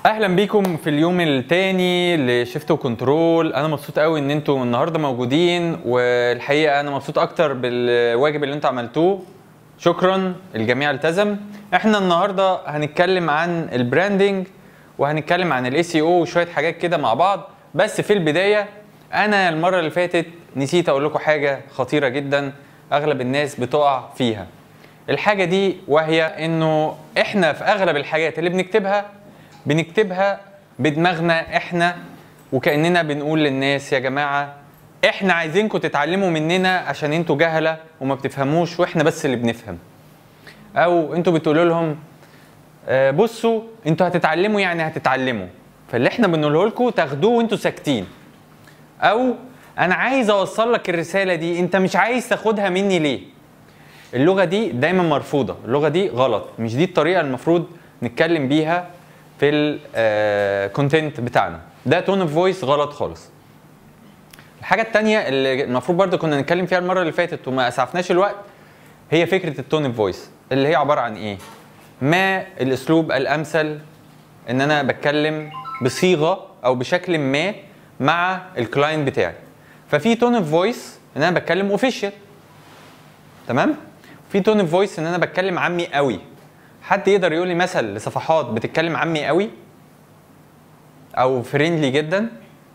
اهلا بيكم في اليوم الثاني لشيفت وكنترول انا مبسوط قوي ان انتوا النهارده موجودين والحقيقه انا مبسوط اكتر بالواجب اللي انتوا عملتوه شكرا الجميع التزم احنا النهارده هنتكلم عن البراندنج وهنتكلم عن الاي سي او وشويه حاجات كده مع بعض بس في البدايه انا المره اللي فاتت نسيت اقول لكم حاجه خطيره جدا اغلب الناس بتقع فيها الحاجه دي وهي انه احنا في اغلب الحاجات اللي بنكتبها بنكتبها بدماغنا احنا وكاننا بنقول للناس يا جماعه احنا عايزينكم تتعلموا مننا عشان انتوا جهله وما بتفهموش واحنا بس اللي بنفهم او انتوا بتقولوا لهم آه، بصوا انتوا هتتعلموا يعني هتتعلموا فاللي احنا بنقوله لكم تاخدوه وانتوا ساكتين او انا عايز اوصل لك الرساله دي انت مش عايز تاخدها مني ليه اللغه دي دايما مرفوضه اللغه دي غلط مش دي الطريقه المفروض نتكلم بيها في الكونتنت بتاعنا ده تون اوف فويس غلط خالص الحاجه التانية اللي المفروض برضو كنا نتكلم فيها المره اللي فاتت وما اسعفناش الوقت هي فكره التون اوف فويس اللي هي عباره عن ايه ما الاسلوب الامثل ان انا بتكلم بصيغه او بشكل ما مع الكلاينت بتاعي ففي تون اوف فويس ان انا بتكلم اوفيشال تمام في تون اوف فويس ان انا بتكلم عامي قوي حد يقدر يقول لي مثل لصفحات بتتكلم عامي قوي او فريندلي جدا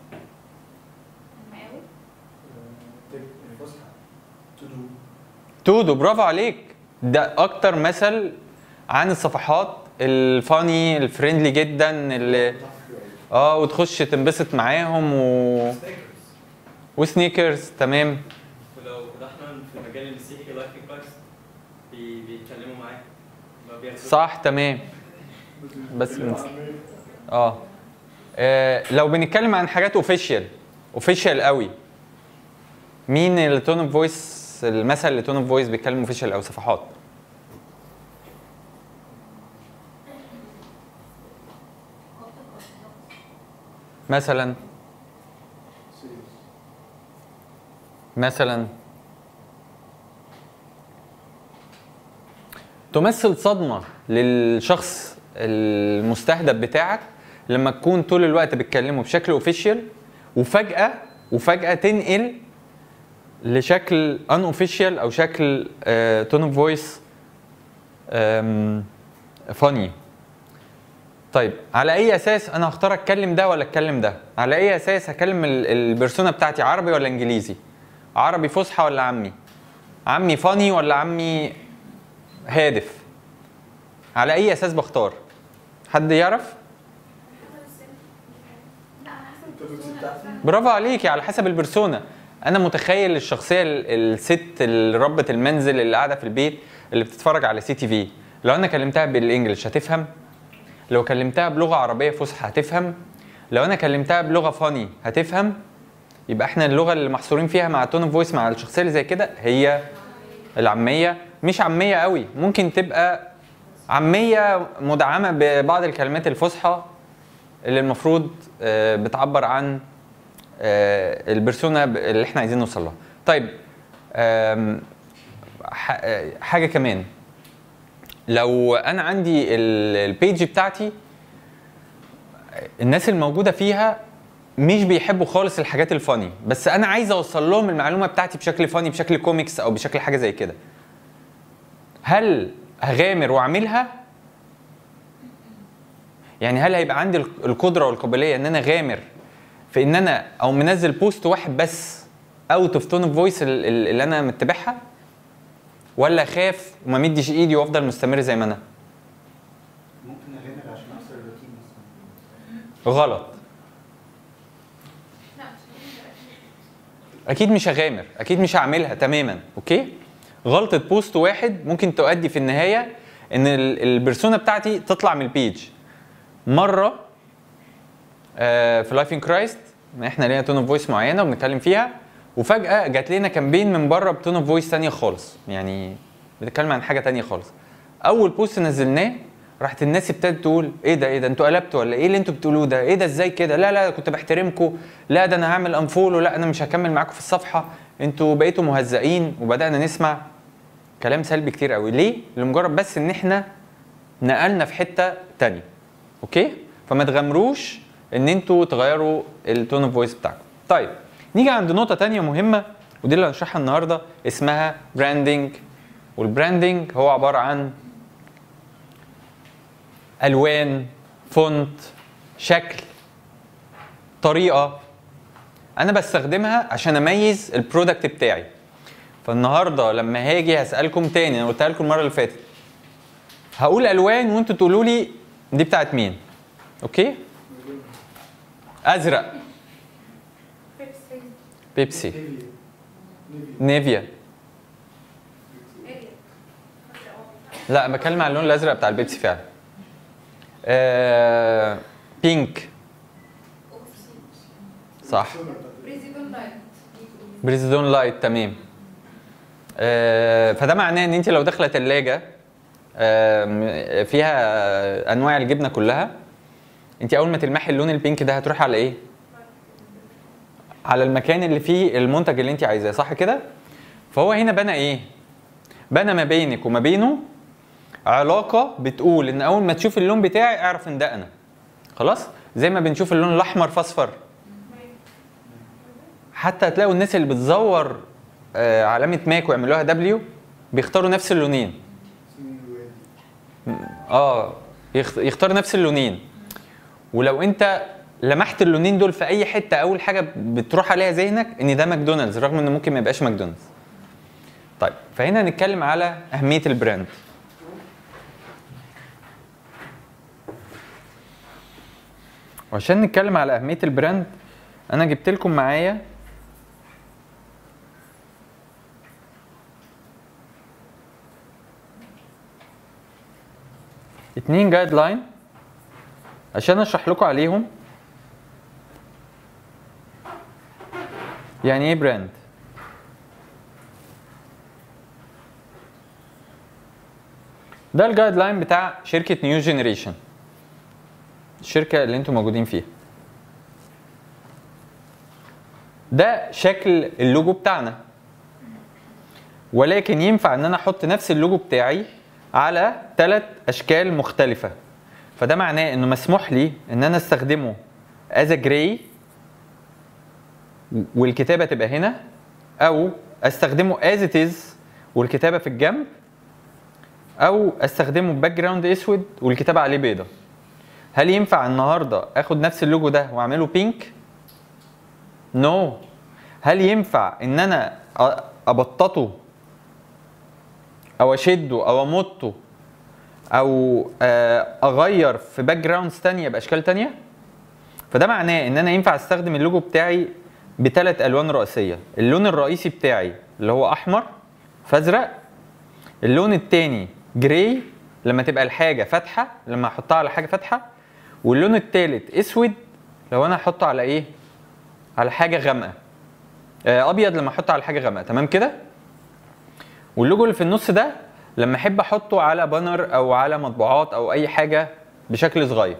تودو برافو عليك ده اكتر مثل عن الصفحات الفاني الفريندلي جدا اللي اه وتخش تنبسط معاهم و... وسنيكرز تمام ولو رحنا في المجال المسيحي لايف ان كرايست بي- بيتكلموا معاه ما بياخدوا صح تمام بس من... اه آه، لو بنتكلم عن حاجات اوفيشال اوفيشال قوي مين التون اوف فويس المثل اللي تون اوف فويس بيتكلم اوفيشال او صفحات مثلا مثلا تمثل صدمة للشخص المستهدف بتاعك لما تكون طول الوقت بتكلمه بشكل اوفيشال وفجأة وفجأة تنقل لشكل ان اوفيشال او شكل تون اوف فويس فاني طيب على اي اساس انا هختار اتكلم ده ولا اتكلم ده على اي اساس هكلم ال- البرسونا بتاعتي عربي ولا انجليزي عربي فصحى ولا عمي عمي فاني ولا عمي هادف على اي اساس بختار حد يعرف برافو عليكي على حسب البرسونا انا متخيل الشخصيه ال- الست اللي ربة المنزل اللي قاعده في البيت اللي بتتفرج على سي تي في لو انا كلمتها بالانجلش هتفهم لو كلمتها بلغه عربيه فصحى هتفهم لو انا كلمتها بلغه فاني هتفهم يبقى احنا اللغه اللي محصورين فيها مع تون فويس مع الشخصيه اللي زي كده هي العاميه مش عاميه قوي ممكن تبقى عاميه مدعمه ببعض الكلمات الفصحى اللي المفروض آه، بتعبر عن آه، البرسونا ب- اللي احنا عايزين نوصل لها طيب آم، ح- آه، حاجه كمان لو انا عندي ال- البيج بتاعتي الناس الموجوده فيها مش بيحبوا خالص الحاجات الفاني بس انا عايز اوصل لهم المعلومه بتاعتي بشكل فاني بشكل كوميكس او بشكل حاجه زي كده هل هغامر واعملها يعني هل هيبقى عندي الق- القدره والقابليه ان انا غامر في ان انا او منزل بوست واحد بس اوت اوف تون اوف فويس اللي انا متبعها ولا اخاف وما مديش ايدي وافضل مستمر زي ما انا ممكن اغامر عشان اكسر الروتين مثلا غلط اكيد مش هغامر اكيد مش هعملها تماما اوكي غلطه بوست واحد ممكن تؤدي في النهايه ان ال- البرسونا بتاعتي تطلع من البيج مره آه، في لايف ان كرايست احنا لينا تون اوف فويس معينه وبنتكلم فيها وفجاه جات لنا كامبين من بره بتون اوف فويس ثانيه خالص يعني بنتكلم عن حاجه تانية خالص اول بوست نزلناه راحت الناس ابتدت تقول ايه ده ايه ده انتوا قلبتوا ولا ايه اللي انتوا بتقولوه ده ايه ده ازاي كده لا لا كنت بحترمكم لا ده انا هعمل انفولو لا انا مش هكمل معاكم في الصفحه انتوا بقيتوا مهزئين وبدانا نسمع كلام سلبي كتير قوي ليه لمجرد بس ان احنا نقلنا في حته تانية اوكي فما تغامروش ان انتوا تغيروا التون اوف فويس بتاعكم طيب نيجي عند نقطه تانية مهمه ودي اللي هنشرحها النهارده اسمها براندنج والبراندنج هو عباره عن الوان فونت شكل طريقه انا بستخدمها عشان اميز البرودكت بتاعي فالنهارده لما هاجي هسالكم تاني انا قلتها لكم المره اللي فاتت هقول الوان وانتوا تقولوا لي دي بتاعت مين اوكي ازرق بيبسي نيفيا لا بتكلم على اللون الازرق بتاع البيبسي فعلا آه... بينك صح بريزيدون لايت تمام آه، فده معناه ان انت لو داخله ثلاجه فيها انواع الجبنه كلها انت اول ما تلمحي اللون البينك ده هتروحي على ايه على المكان اللي فيه المنتج اللي انت عايزاه صح كده فهو هنا بنى ايه بنى ما بينك وما بينه علاقه بتقول ان اول ما تشوف اللون بتاعي اعرف ان ده انا خلاص زي ما بنشوف اللون الاحمر في اصفر حتى هتلاقوا الناس اللي بتزور آه، علامه ماك ويعملوها دبليو بيختاروا نفس اللونين اه يخت- يختار نفس اللونين ولو انت لمحت اللونين دول في اي حته اول حاجه بتروح عليها ذهنك ان ده ماكدونالدز رغم انه ممكن ما يبقاش ماكدونالدز طيب فهنا هنتكلم على اهميه البراند وعشان نتكلم على اهميه البراند انا جبت لكم معايا اتنين جايد لاين عشان اشرح لكم عليهم يعني ايه براند ده الجايد لاين بتاع شركه نيو جينيريشن الشركه اللي انتم موجودين فيها ده شكل اللوجو بتاعنا ولكن ينفع ان انا احط نفس اللوجو بتاعي على ثلاث اشكال مختلفه فده معناه انه مسموح لي ان انا استخدمه از جراي والكتابه تبقى هنا او استخدمه از ات از والكتابه في الجنب او استخدمه باك جراوند اسود والكتابه عليه بيضه هل ينفع النهارده اخد نفس اللوجو ده واعمله بينك نو no. هل ينفع ان انا أ- ابططه او اشده او امطه او آه، اغير في باك جراوندز تانية باشكال تانية فده معناه ان انا ينفع استخدم اللوجو بتاعي بثلاث الوان رئيسيه اللون الرئيسي بتاعي اللي هو احمر فازرق اللون التاني جراي لما تبقى الحاجه فاتحه لما احطها على حاجه فاتحه واللون التالت اسود لو انا احطه على ايه على حاجه غامقه آه، ابيض لما احطه على حاجه غامقه تمام كده واللوجو اللي في النص ده لما احب احطه على بانر او على مطبوعات او اي حاجه بشكل صغير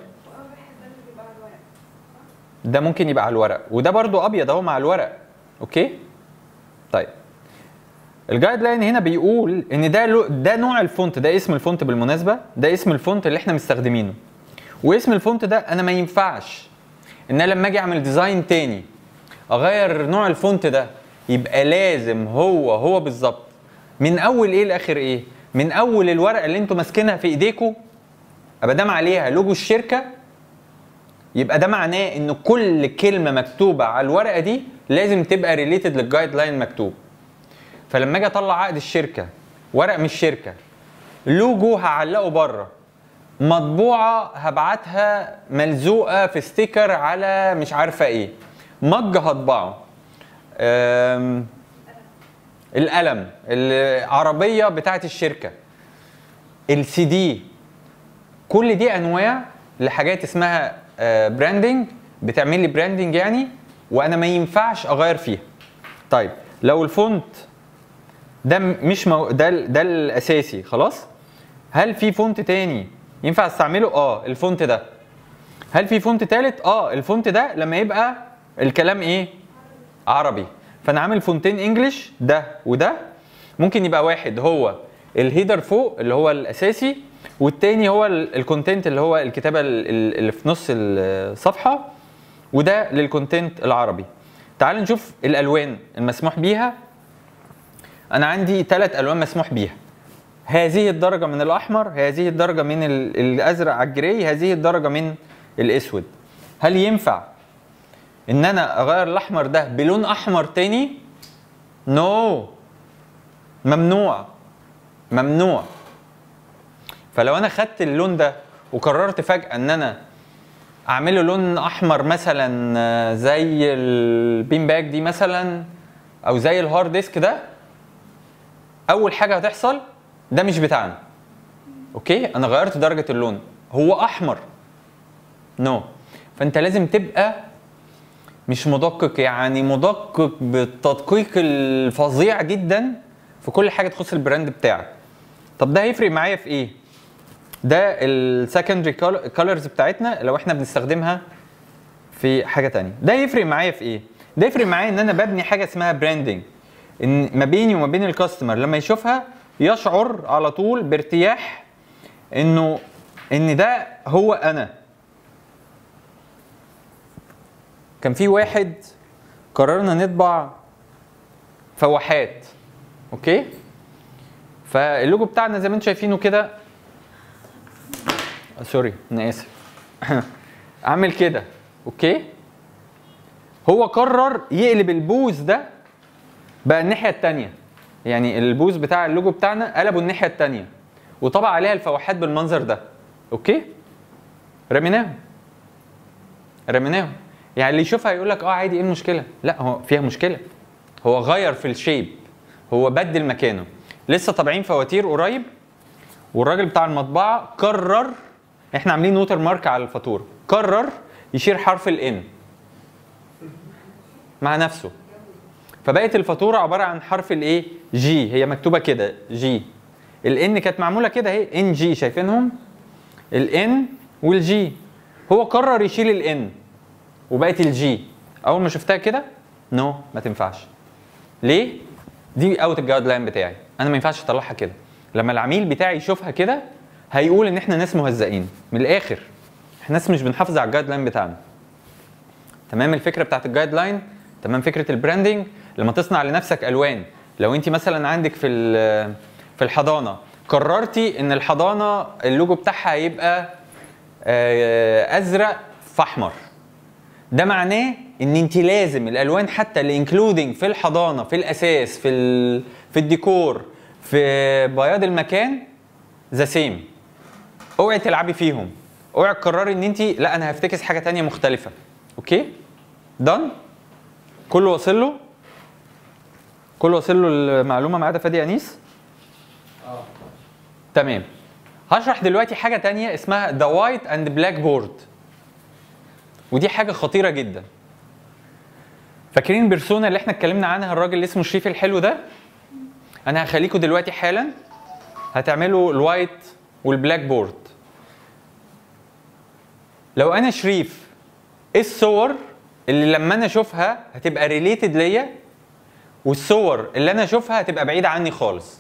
ده ممكن يبقى على الورق وده برضو ابيض اهو مع الورق اوكي طيب الجايد لاين هنا بيقول ان ده لو ده نوع الفونت ده اسم الفونت بالمناسبه ده اسم الفونت اللي احنا مستخدمينه واسم الفونت ده انا ما ينفعش ان انا لما اجي اعمل ديزاين تاني اغير نوع الفونت ده يبقى لازم هو هو بالظبط من اول ايه لاخر ايه من اول الورقه اللي انتوا ماسكينها في ايديكم ابقى دام عليها لوجو الشركه يبقى ده معناه ان كل كلمه مكتوبه على الورقه دي لازم تبقى ريليتد للجايد لاين مكتوب فلما اجي اطلع عقد الشركه ورق من الشركه لوجو هعلقه بره مطبوعه هبعتها ملزوقه في ستيكر على مش عارفه ايه مج هطبعه أم، القلم العربيه بتاعت الشركه السي دي كل دي انواع لحاجات اسمها براندنج بتعمل لي براندنج يعني وانا ما ينفعش اغير فيها طيب لو الفونت ده م- مش مو... ده ال- ده الاساسي خلاص هل في فونت تاني ينفع استعمله اه الفونت ده هل في فونت تالت اه الفونت ده لما يبقى الكلام ايه عربي فانا عامل فونتين انجلش ده وده ممكن يبقى واحد هو الهيدر فوق اللي هو الاساسي والتاني هو الكونتنت اللي هو الكتابه ال- ال- اللي في نص الصفحه وده للكونتنت العربي تعال نشوف الالوان المسموح بيها انا عندي ثلاث الوان مسموح بيها هذه الدرجه من الاحمر هذه الدرجه من ال- الازرق على الجراي هذه الدرجه من الاسود هل ينفع ان انا اغير الاحمر ده بلون احمر تاني نو no. ممنوع ممنوع فلو انا خدت اللون ده وقررت فجاه ان انا اعمله لون احمر مثلا آه، زي البين باك دي مثلا او زي الهارد ديسك ده اول حاجه هتحصل ده مش بتاعنا اوكي انا غيرت درجه اللون هو احمر نو no. فانت لازم تبقى مش مدقق يعني مدقق بالتدقيق الفظيع جدا في كل حاجه تخص البراند بتاعك طب ده هيفرق معايا في ايه ده السكندري كولرز بتاعتنا لو احنا بنستخدمها في حاجه تانية ده يفرق معايا في ايه ده يفرق معايا ان انا ببني حاجه اسمها براندنج ان ما بيني وما بين الكاستمر لما يشوفها يشعر على طول بارتياح انه ان ده هو انا كان في واحد قررنا نطبع فواحات اوكي فاللوجو بتاعنا زي ما انتم شايفينه كده آه، سوري انا اسف عامل كده اوكي هو قرر يقلب البوز ده بقى الناحيه التانية يعني البوز بتاع اللوجو بتاعنا قلبه الناحيه التانية وطبع عليها الفواحات بالمنظر ده اوكي رميناهم رميناهم يعني اللي يشوفها يقول لك اه عادي ايه المشكله لا هو فيها مشكله هو غير في الشيب هو بدل مكانه لسه طابعين فواتير قريب والراجل بتاع المطبعه قرر احنا عاملين ووتر مارك على الفاتوره قرر يشيل حرف الان مع نفسه فبقت الفاتوره عباره عن حرف الايه جي هي مكتوبه كده جي الان كانت معموله كده اهي ان جي شايفينهم الان والجي هو قرر يشيل الان وبقت الجي اول ما شفتها كده نو no, ما تنفعش ليه دي اوت الجايد لاين بتاعي انا ما ينفعش اطلعها كده لما العميل بتاعي يشوفها كده هيقول ان احنا ناس مهزئين من الاخر احنا ناس مش بنحافظ على الجايد لاين بتاعنا تمام الفكره بتاعت الجايد لاين تمام فكره البراندنج لما تصنع لنفسك الوان لو انت مثلا عندك في ال- في الحضانه قررتي ان الحضانه اللوجو بتاعها هيبقى آه، ازرق في احمر ده معناه ان انت لازم الالوان حتى اللي انكلودنج في الحضانه في الاساس في ال... في الديكور في بياض المكان ذا سيم اوعي تلعبي فيهم اوعي تقرري ان انت لا انا هفتكس حاجه تانية مختلفه اوكي دان كله واصل له كله واصل له المعلومه ما عدا فادي انيس تمام هشرح دلوقتي حاجه تانية اسمها ذا وايت اند بلاك بورد ودي حاجه خطيره جدا فاكرين بيرسونا اللي احنا اتكلمنا عنها الراجل اللي اسمه شريف الحلو ده انا هخليكم دلوقتي حالا هتعملوا الوايت والبلاك بورد لو انا شريف ايه الصور اللي لما انا اشوفها هتبقى ريليتد ليا والصور اللي انا اشوفها هتبقى بعيده عني خالص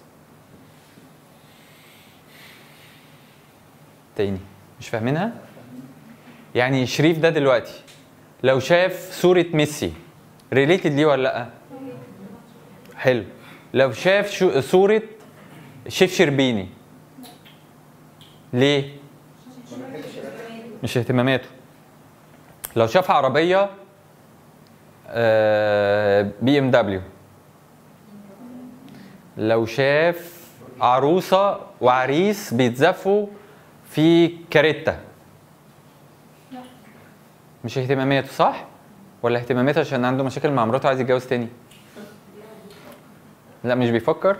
تاني مش فاهمينها يعني شريف ده دلوقتي لو شاف صورة ميسي ريليتد ليه ولا لا؟ حلو لو شاف شو صورة شيف شربيني ليه؟ مش اهتماماته لو شاف عربية بي ام دبليو لو شاف عروسة وعريس بيتزفوا في كاريتا مش اهتماماته صح؟ ولا اهتماماته عشان عنده مشاكل مع مراته عايز يتجوز تاني؟ لا مش بيفكر؟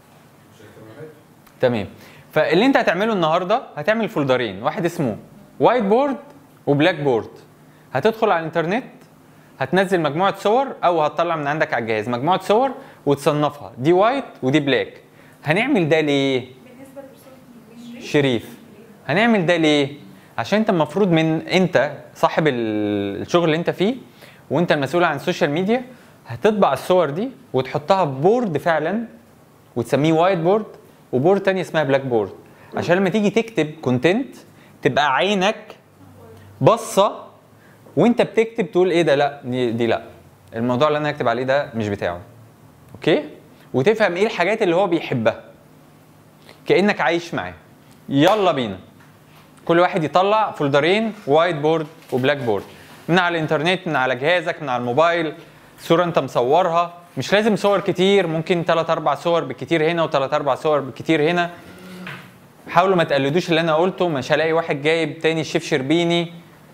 تمام فاللي انت هتعمله النهارده هتعمل فولدرين واحد اسمه وايت بورد وبلاك بورد هتدخل على الانترنت هتنزل مجموعه صور او هتطلع من عندك على الجهاز مجموعه صور وتصنفها دي وايت ودي بلاك هنعمل ده ليه بالنسبه للرسوم شريف هنعمل ده ليه عشان انت المفروض من انت صاحب ال- الشغل اللي انت فيه وانت المسؤول عن السوشيال ميديا هتطبع الصور دي وتحطها في بورد فعلا وتسميه وايت بورد وبورد تاني اسمها بلاك بورد عشان لما تيجي تكتب كونتنت تبقى عينك بصه وانت بتكتب تقول ايه ده لا دي, دي لا الموضوع اللي انا هكتب عليه ده مش بتاعه اوكي وتفهم ايه الحاجات اللي هو بيحبها كانك عايش معاه يلا بينا كل واحد يطلع فولدرين وايت بورد وبلاك بورد من على الانترنت من على جهازك من على الموبايل صوره انت مصورها مش لازم صور كتير ممكن 3 4 صور بالكتير هنا و3 4 صور بالكتير هنا حاولوا ما تقلدوش اللي انا قلته مش هلاقي واحد جايب تاني الشيف شربيني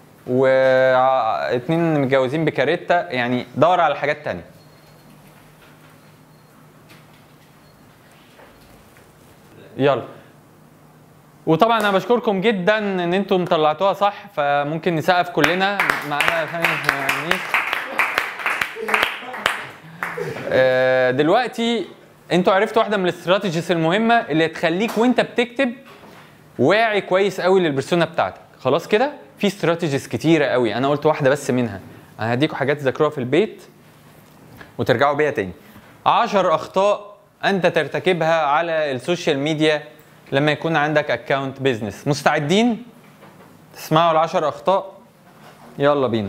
واتنين متجوزين بكاريتا يعني دور على حاجات تانية يلا وطبعا انا بشكركم جدا ان انتم طلعتوها صح فممكن نسقف كلنا معانا ثاني يعني آه، دلوقتي انتوا عرفتوا واحده من الاستراتيجيز المهمه اللي تخليك وانت بتكتب واعي كويس قوي للبرسونا بتاعتك خلاص كده في استراتيجيز كتيره قوي انا قلت واحده بس منها انا هديكم حاجات تذاكروها في البيت وترجعوا بيها تاني عشر اخطاء انت ترتكبها على السوشيال ميديا لما يكون عندك اكونت بيزنس مستعدين تسمعوا العشر اخطاء يلا بينا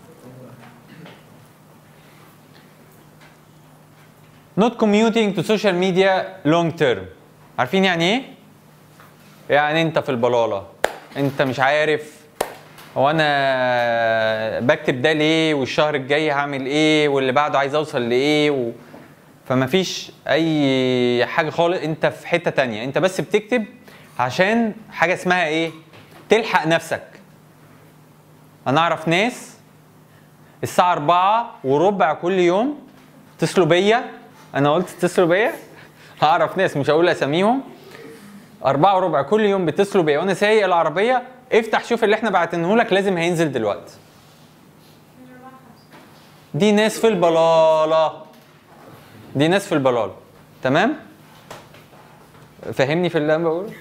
not commuting to social media long term عارفين يعني ايه يعني انت في البلاله انت مش عارف هو انا بكتب ده ليه والشهر الجاي هعمل ايه واللي بعده عايز اوصل لايه و... فما فيش اي حاجه خالص انت في حته تانية انت بس بتكتب عشان حاجه اسمها ايه تلحق نفسك انا اعرف ناس الساعه 4 وربع كل يوم اتصلوا بيا انا قلت اتصلوا بيا هعرف ناس مش هقول اساميهم أربعة وربع كل يوم بيتصلوا بيا وأنا سايق العربية افتح شوف اللي احنا بعتنه لك لازم هينزل دلوقتي. دي ناس في البلالة. دي ناس في البلالة. تمام؟ فهمني في اللي أنا بقوله؟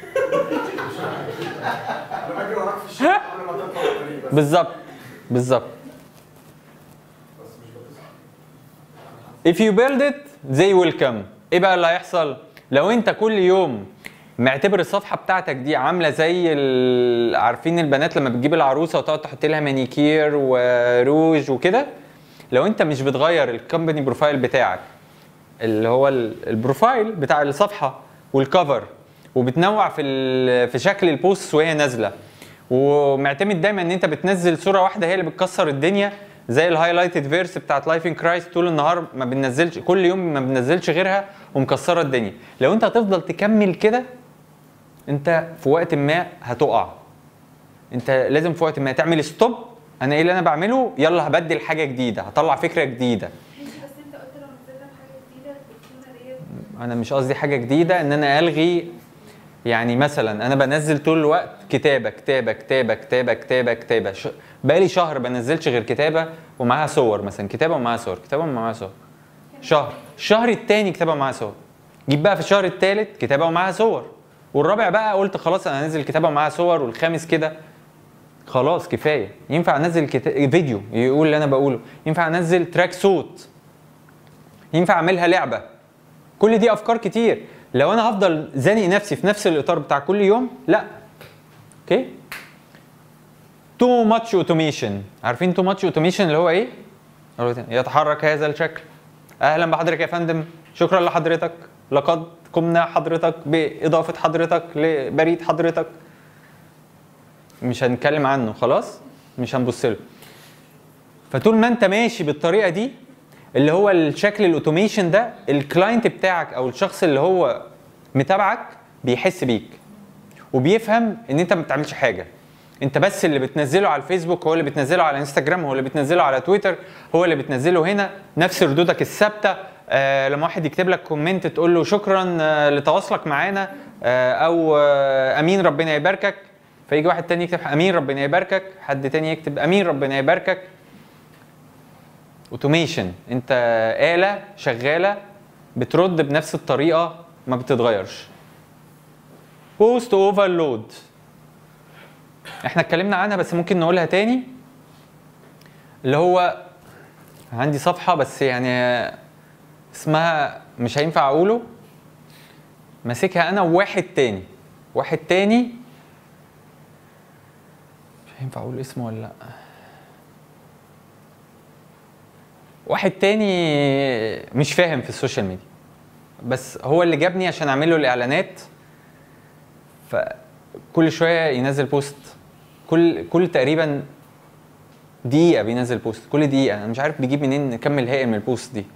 انا بجري وراك في الشارع قبل ما تطلع الطريق بس بالظبط بالظبط. بس مش بتصل If you build it they will come. ايه بقى اللي هيحصل؟ لو انت كل يوم معتبر الصفحه بتاعتك دي عامله زي ال- عارفين البنات لما بتجيب العروسه وتقعد تحط لها مانيكير وروج وكده لو انت مش بتغير الكومباني بروفايل بتاعك اللي هو ال- البروفايل بتاع الصفحه والكفر وبتنوع في ال- في شكل البوست وهي نازله ومعتمد دايما ان انت بتنزل صوره واحده هي اللي بتكسر الدنيا زي الهايلايتد فيرس بتاعت لايف ان كرايست طول النهار ما بننزلش كل يوم ما بننزلش غيرها ومكسره الدنيا لو انت هتفضل تكمل كده انت في وقت ما هتقع انت لازم في وقت ما تعمل ستوب انا ايه اللي انا بعمله يلا هبدل حاجه جديده هطلع فكره جديده ماشي بس انت قلت لو نزلنا بحاجه جديده البرسونا ديت انا مش قصدي حاجه جديده ان انا الغي يعني مثلا انا بنزل طول الوقت كتابه كتابه كتابه كتابه كتابه كتابه ش... بقالي شهر بنزلش غير كتابه ومعاها صور مثلا كتابه ومعاها صور كتابه ومعاها صور شهر الشهر التاني كتابه ومعاها صور جيب بقى في الشهر التالت كتابه ومعاها صور والرابع بقى قلت خلاص انا هنزل كتابه ومعاها صور والخامس كده خلاص كفايه ينفع انزل كتا... فيديو يقول اللي انا بقوله ينفع انزل تراك صوت ينفع اعملها لعبه كل دي افكار كتير لو انا هفضل زانق نفسي في نفس الاطار بتاع كل يوم لا اوكي تو ماتش اوتوميشن عارفين تو ماتش اوتوميشن اللي هو ايه أقول تاني. يتحرك هذا الشكل اهلا بحضرتك يا فندم شكرا لحضرتك لقد قمنا حضرتك باضافه حضرتك لبريد حضرتك مش هنتكلم عنه خلاص مش هنبص له فطول ما انت ماشي بالطريقه دي اللي هو الشكل الاوتوميشن ده الكلاينت بتاعك او الشخص اللي هو متابعك بيحس بيك وبيفهم ان انت ما بتعملش حاجه انت بس اللي بتنزله على الفيسبوك هو اللي بتنزله على انستجرام هو اللي بتنزله على تويتر هو اللي بتنزله هنا نفس ردودك الثابته آه لما واحد يكتب لك كومنت تقول له شكرا آه لتواصلك معانا آه او آه امين ربنا يباركك فيجي واحد تاني يكتب امين ربنا يباركك حد تاني يكتب امين ربنا يباركك اوتوميشن انت آلة شغالة بترد بنفس الطريقة ما بتتغيرش بوست اوفرلود احنا اتكلمنا عنها بس ممكن نقولها تاني اللي هو عندي صفحة بس يعني اسمها مش هينفع اقوله ماسكها انا وواحد تاني واحد تاني مش هينفع اقول اسمه ولا لا واحد تاني مش فاهم في السوشيال ميديا بس هو اللي جابني عشان اعمل له الاعلانات فكل شويه ينزل بوست كل كل تقريبا دقيقه بينزل بوست كل دقيقه انا مش عارف بيجيب منين كم الهائل من البوست دي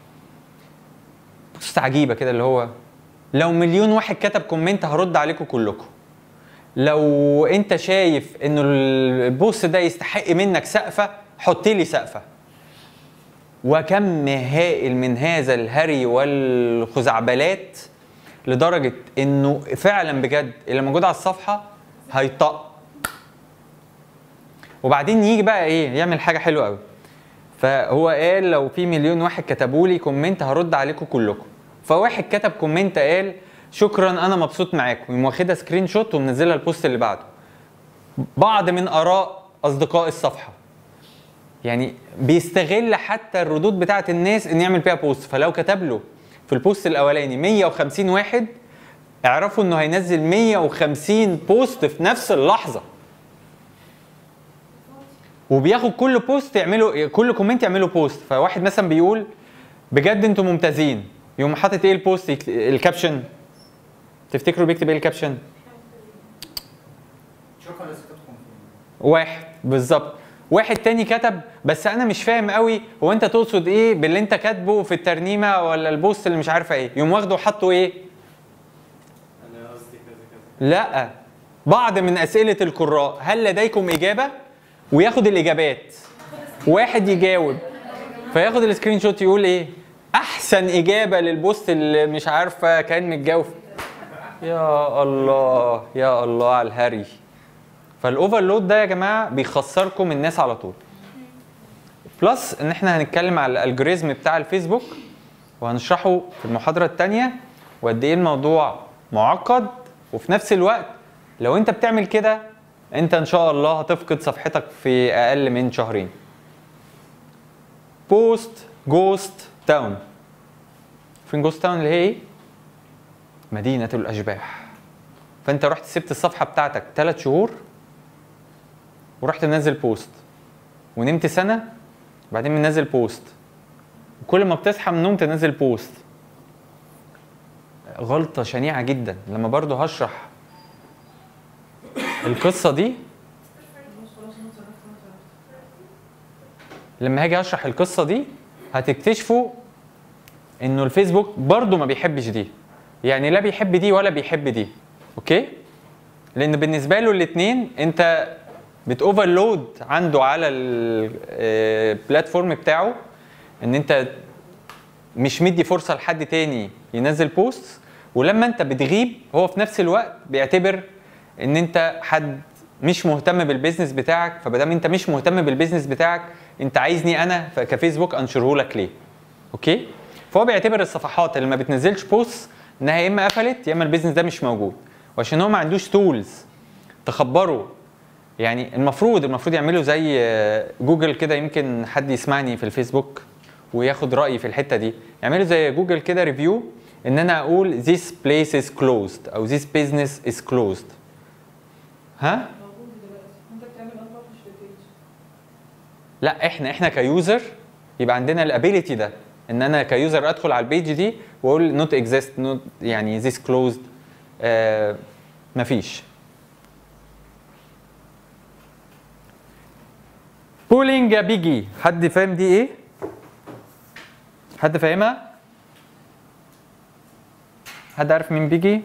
بوست عجيبه كده اللي هو لو مليون واحد كتب كومنت هرد عليكم كلكم لو انت شايف انه البوست ده يستحق منك سقفه حط لي سقفه وكم هائل من هذا الهري والخزعبلات لدرجه انه فعلا بجد اللي موجود على الصفحه هيطق وبعدين يجي بقى ايه يعمل حاجه حلوه قوي فهو قال لو في مليون واحد كتبوا لي كومنت هرد عليكم كلكم فواحد كتب كومنت قال شكرا انا مبسوط معاكم يقوم واخدها سكرين شوت ومنزلها البوست اللي بعده بعض من اراء اصدقاء الصفحه يعني بيستغل حتى الردود بتاعه الناس ان يعمل بيها بوست فلو كتب له في البوست الاولاني 150 واحد اعرفوا انه هينزل 150 بوست في نفس اللحظه وبياخد كل بوست يعملوا كل كومنت يعملوا بوست فواحد مثلا بيقول بجد انتم ممتازين يقوم حاطط ايه البوست يكت- الكابشن تفتكروا بيكتب ايه الكابشن شكرا لثقتكم فينا واحد بالظبط واحد تاني كتب بس انا مش فاهم قوي هو انت تقصد ايه باللي انت كاتبه في الترنيمه ولا البوست اللي مش عارفه ايه يقوم واخده وحطه ايه انا قصدي كذا كذا لا بعض من اسئله القراء هل لديكم اجابه وياخد الاجابات واحد يجاوب فياخد السكرين شوت يقول ايه احسن اجابه للبوست اللي مش عارفه كان متجاوب يا الله يا الله على الهري فالاوفرلود ده يا جماعه بيخسركم الناس على طول بلس ان احنا هنتكلم على الالجوريزم بتاع الفيسبوك وهنشرحه في المحاضره الثانيه وقد ايه الموضوع معقد وفي نفس الوقت لو انت بتعمل كده انت ان شاء الله هتفقد صفحتك في اقل من شهرين بوست جوست تاون فين جوست تاون اللي هي ايه مدينه الاشباح فانت رحت سبت الصفحه بتاعتك ثلاث شهور ورحت منزل بوست ونمت سنه بعدين منزل بوست وكل ما بتصحى من النوم تنزل بوست غلطة شنيعة جدا لما برضو هشرح القصة دي لما هاجي اشرح القصة دي هتكتشفوا انه الفيسبوك برضو ما بيحبش دي يعني لا بيحب دي ولا بيحب دي اوكي لان بالنسبة له الاتنين انت بتوفرلود عنده على البلاتفورم بتاعه ان انت مش مدي فرصه لحد تاني ينزل بوست ولما انت بتغيب هو في نفس الوقت بيعتبر ان انت حد مش مهتم بالبيزنس بتاعك فمادام انت مش مهتم بالبيزنس بتاعك انت عايزني انا ف- كفيسبوك انشره لك ليه اوكي فهو بيعتبر الصفحات اللي ما بتنزلش بوست انها يا اما قفلت يا اما البيزنس ده مش موجود وعشان هو ما عندوش تولز تخبره يعني المفروض المفروض يعملوا زي آه، جوجل كده يمكن حد يسمعني في الفيسبوك وياخد رايي في الحته دي يعملوا زي جوجل كده ريفيو ان انا اقول this place is closed او this business is closed ها موجود دلوقتي انت بتعمل unpublish للبيج لا احنا احنا كيوزر يبقى عندنا الابيليتي ده ان انا كيوزر ادخل على البيج دي واقول نوت اكزيست نوت يعني ذيس كلوزد آه مفيش بولينج يا بيجي حد فاهم دي ايه حد فاهمها حد عارف مين بيجي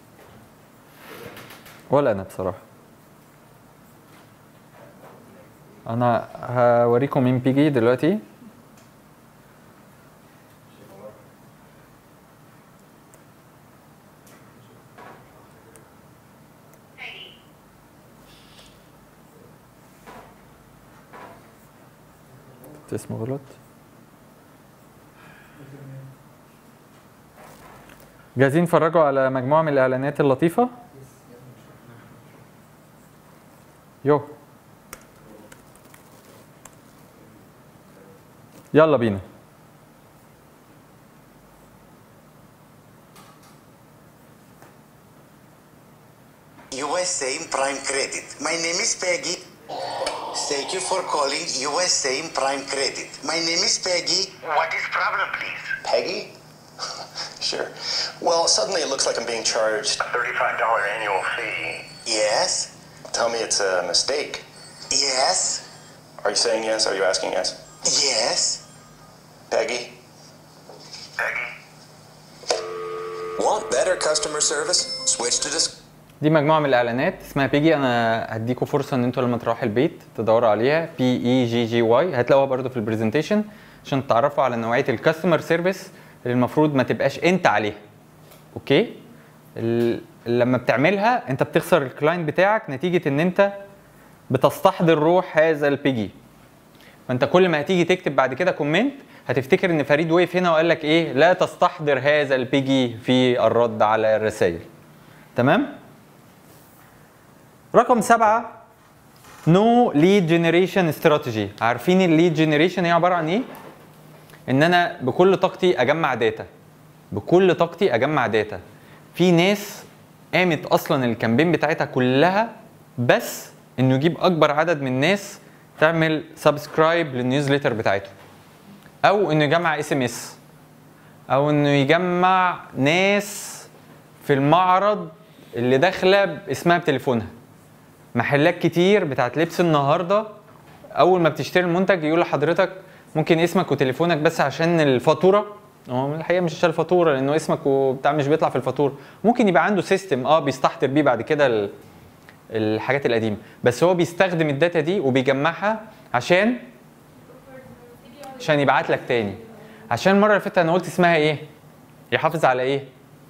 ولا انا بصراحه انا هوريكم مين بيجي دلوقتي اسمه غلط جاهزين تتفرجوا على مجموعة من الإعلانات اللطيفة؟ يو يلا بينا USA Prime Credit. My name is Peggy. Thank you for calling USA Prime Credit. My name is Peggy. What is problem, please? Peggy? sure. Well, suddenly it looks like I'm being charged a $35 annual fee. Yes. Tell me it's a mistake. Yes. Are you saying yes? Are you asking yes? Yes. Peggy? Peggy. Want better customer service? Switch to Discover. دي مجموعه من الاعلانات اسمها بيجي انا هديكوا فرصه ان انتوا لما تروحوا البيت تدوروا عليها بي اي جي جي واي هتلاقوها برده في البرزنتيشن عشان تتعرفوا على نوعيه الكاستمر سيرفيس اللي المفروض ما تبقاش انت عليها اوكي ال- لما بتعملها انت بتخسر الكلاينت بتاعك نتيجه ان انت بتستحضر روح هذا البيجي فانت كل ما هتيجي تكتب بعد كده كومنت هتفتكر ان فريد وقف هنا وقال لك ايه لا تستحضر هذا البيجي في الرد على الرسائل تمام رقم سبعة نو ليد جنريشن استراتيجي عارفين الليد جنريشن هي عبارة عن ايه؟ ان انا بكل طاقتي اجمع داتا بكل طاقتي اجمع داتا في ناس قامت اصلا الكامبين بتاعتها كلها بس انه يجيب اكبر عدد من الناس تعمل سبسكرايب للنيوزليتر بتاعته او انه يجمع اس ام اس او انه يجمع ناس في المعرض اللي داخله اسمها بتليفونها محلات كتير بتاعت لبس النهارده اول ما بتشتري المنتج يقول لحضرتك ممكن اسمك وتليفونك بس عشان الفاتوره هو الحقيقه مش عشان الفاتوره لانه اسمك وبتاع مش بيطلع في الفاتوره ممكن يبقى عنده سيستم اه بيستحضر بيه بعد كده ال- الحاجات القديمه بس هو بيستخدم الداتا دي وبيجمعها عشان عشان يبعت لك تاني عشان المره اللي فاتت انا قلت اسمها ايه يحافظ على ايه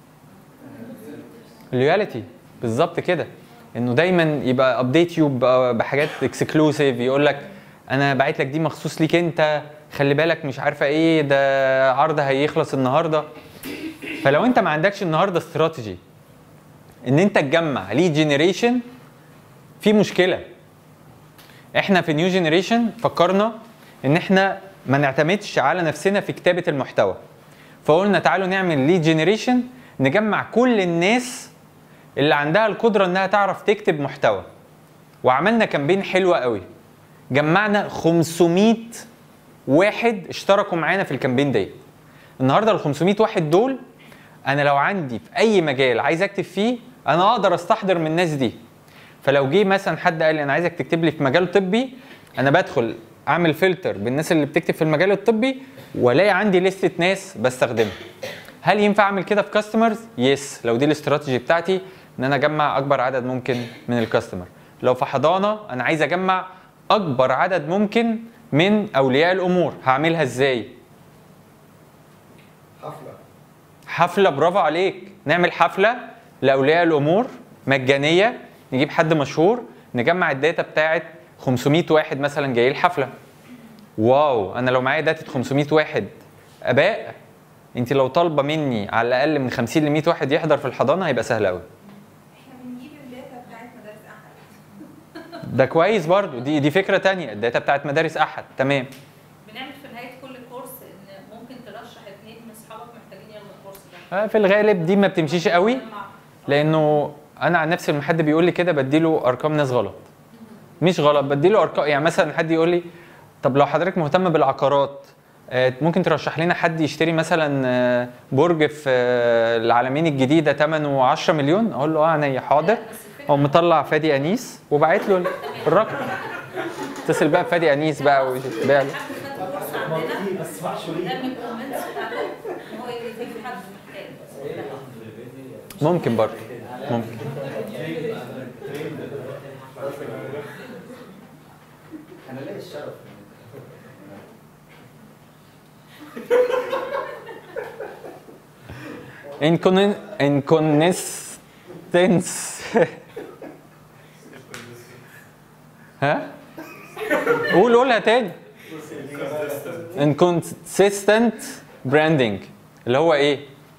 اللويالتي بالظبط كده انه دايما يبقى ابديت يو بحاجات اكسكلوسيف يقول لك انا باعت لك دي مخصوص ليك انت خلي بالك مش عارفه ايه ده عرض هيخلص النهارده فلو انت ما عندكش النهارده استراتيجي ان انت تجمع ليد جنريشن في مشكله احنا في نيو جنريشن فكرنا ان احنا ما نعتمدش على نفسنا في كتابه المحتوى فقلنا تعالوا نعمل ليد جنريشن نجمع كل الناس اللي عندها القدره انها تعرف تكتب محتوى وعملنا كامبين حلوه قوي جمعنا 500 واحد اشتركوا معانا في الكامبين دي النهارده ال 500 واحد دول انا لو عندي في اي مجال عايز اكتب فيه انا اقدر استحضر من الناس دي فلو جه مثلا حد قال لي انا عايزك تكتب لي في مجال طبي انا بدخل اعمل فلتر بالناس اللي بتكتب في المجال الطبي والاقي عندي لستة ناس بستخدمها هل ينفع اعمل كده في كاستمرز يس لو دي الاستراتيجي بتاعتي ان انا اجمع اكبر عدد ممكن من الكاستمر لو في حضانه انا عايز اجمع اكبر عدد ممكن من اولياء الامور هعملها ازاي حفله حفله برافو عليك نعمل حفله لاولياء الامور مجانيه نجيب حد مشهور نجمع الداتا بتاعت 500 واحد مثلا جاي الحفله واو انا لو معايا داتا 500 واحد اباء انت لو طالبه مني على الاقل من 50 ل 100 واحد يحضر في الحضانه هيبقى سهل قوي احنا بنجيب الداتا بتاعت مدارس احد ده كويس برضو دي دي فكره تانية الداتا بتاعت مدارس احد تمام بنعمل في نهايه كل كورس ان ممكن ترشح اثنين من اصحابك محتاجين ياخدوا الكورس ده آه، في الغالب دي ما بتمشيش قوي مع- لانه انا عن نفسي لما حد بيقول لي كده بديله ارقام ناس غلط مش غلط بديله ارقام يعني مثلا حد يقول لي طب لو حضرتك مهتم بالعقارات آه، ممكن ترشح لنا حد يشتري مثلا آه، برج في آه، العالمين الجديده ثمنه 10 مليون اقول له اه عينيا حاضر هو مطلع فادي انيس وبعت له الرقم اتصل بقى بفادي انيس بقى وبيع له حد خد كورس عندنا بس وحشه ليه؟ ده من الكومنتس بتاعته ان هو يجيب حد محتاج ممكن برضه ممكن انا لاقي الشغف incon inconsistence ها قول قولها تاني inconsistent branding اللي هو ايه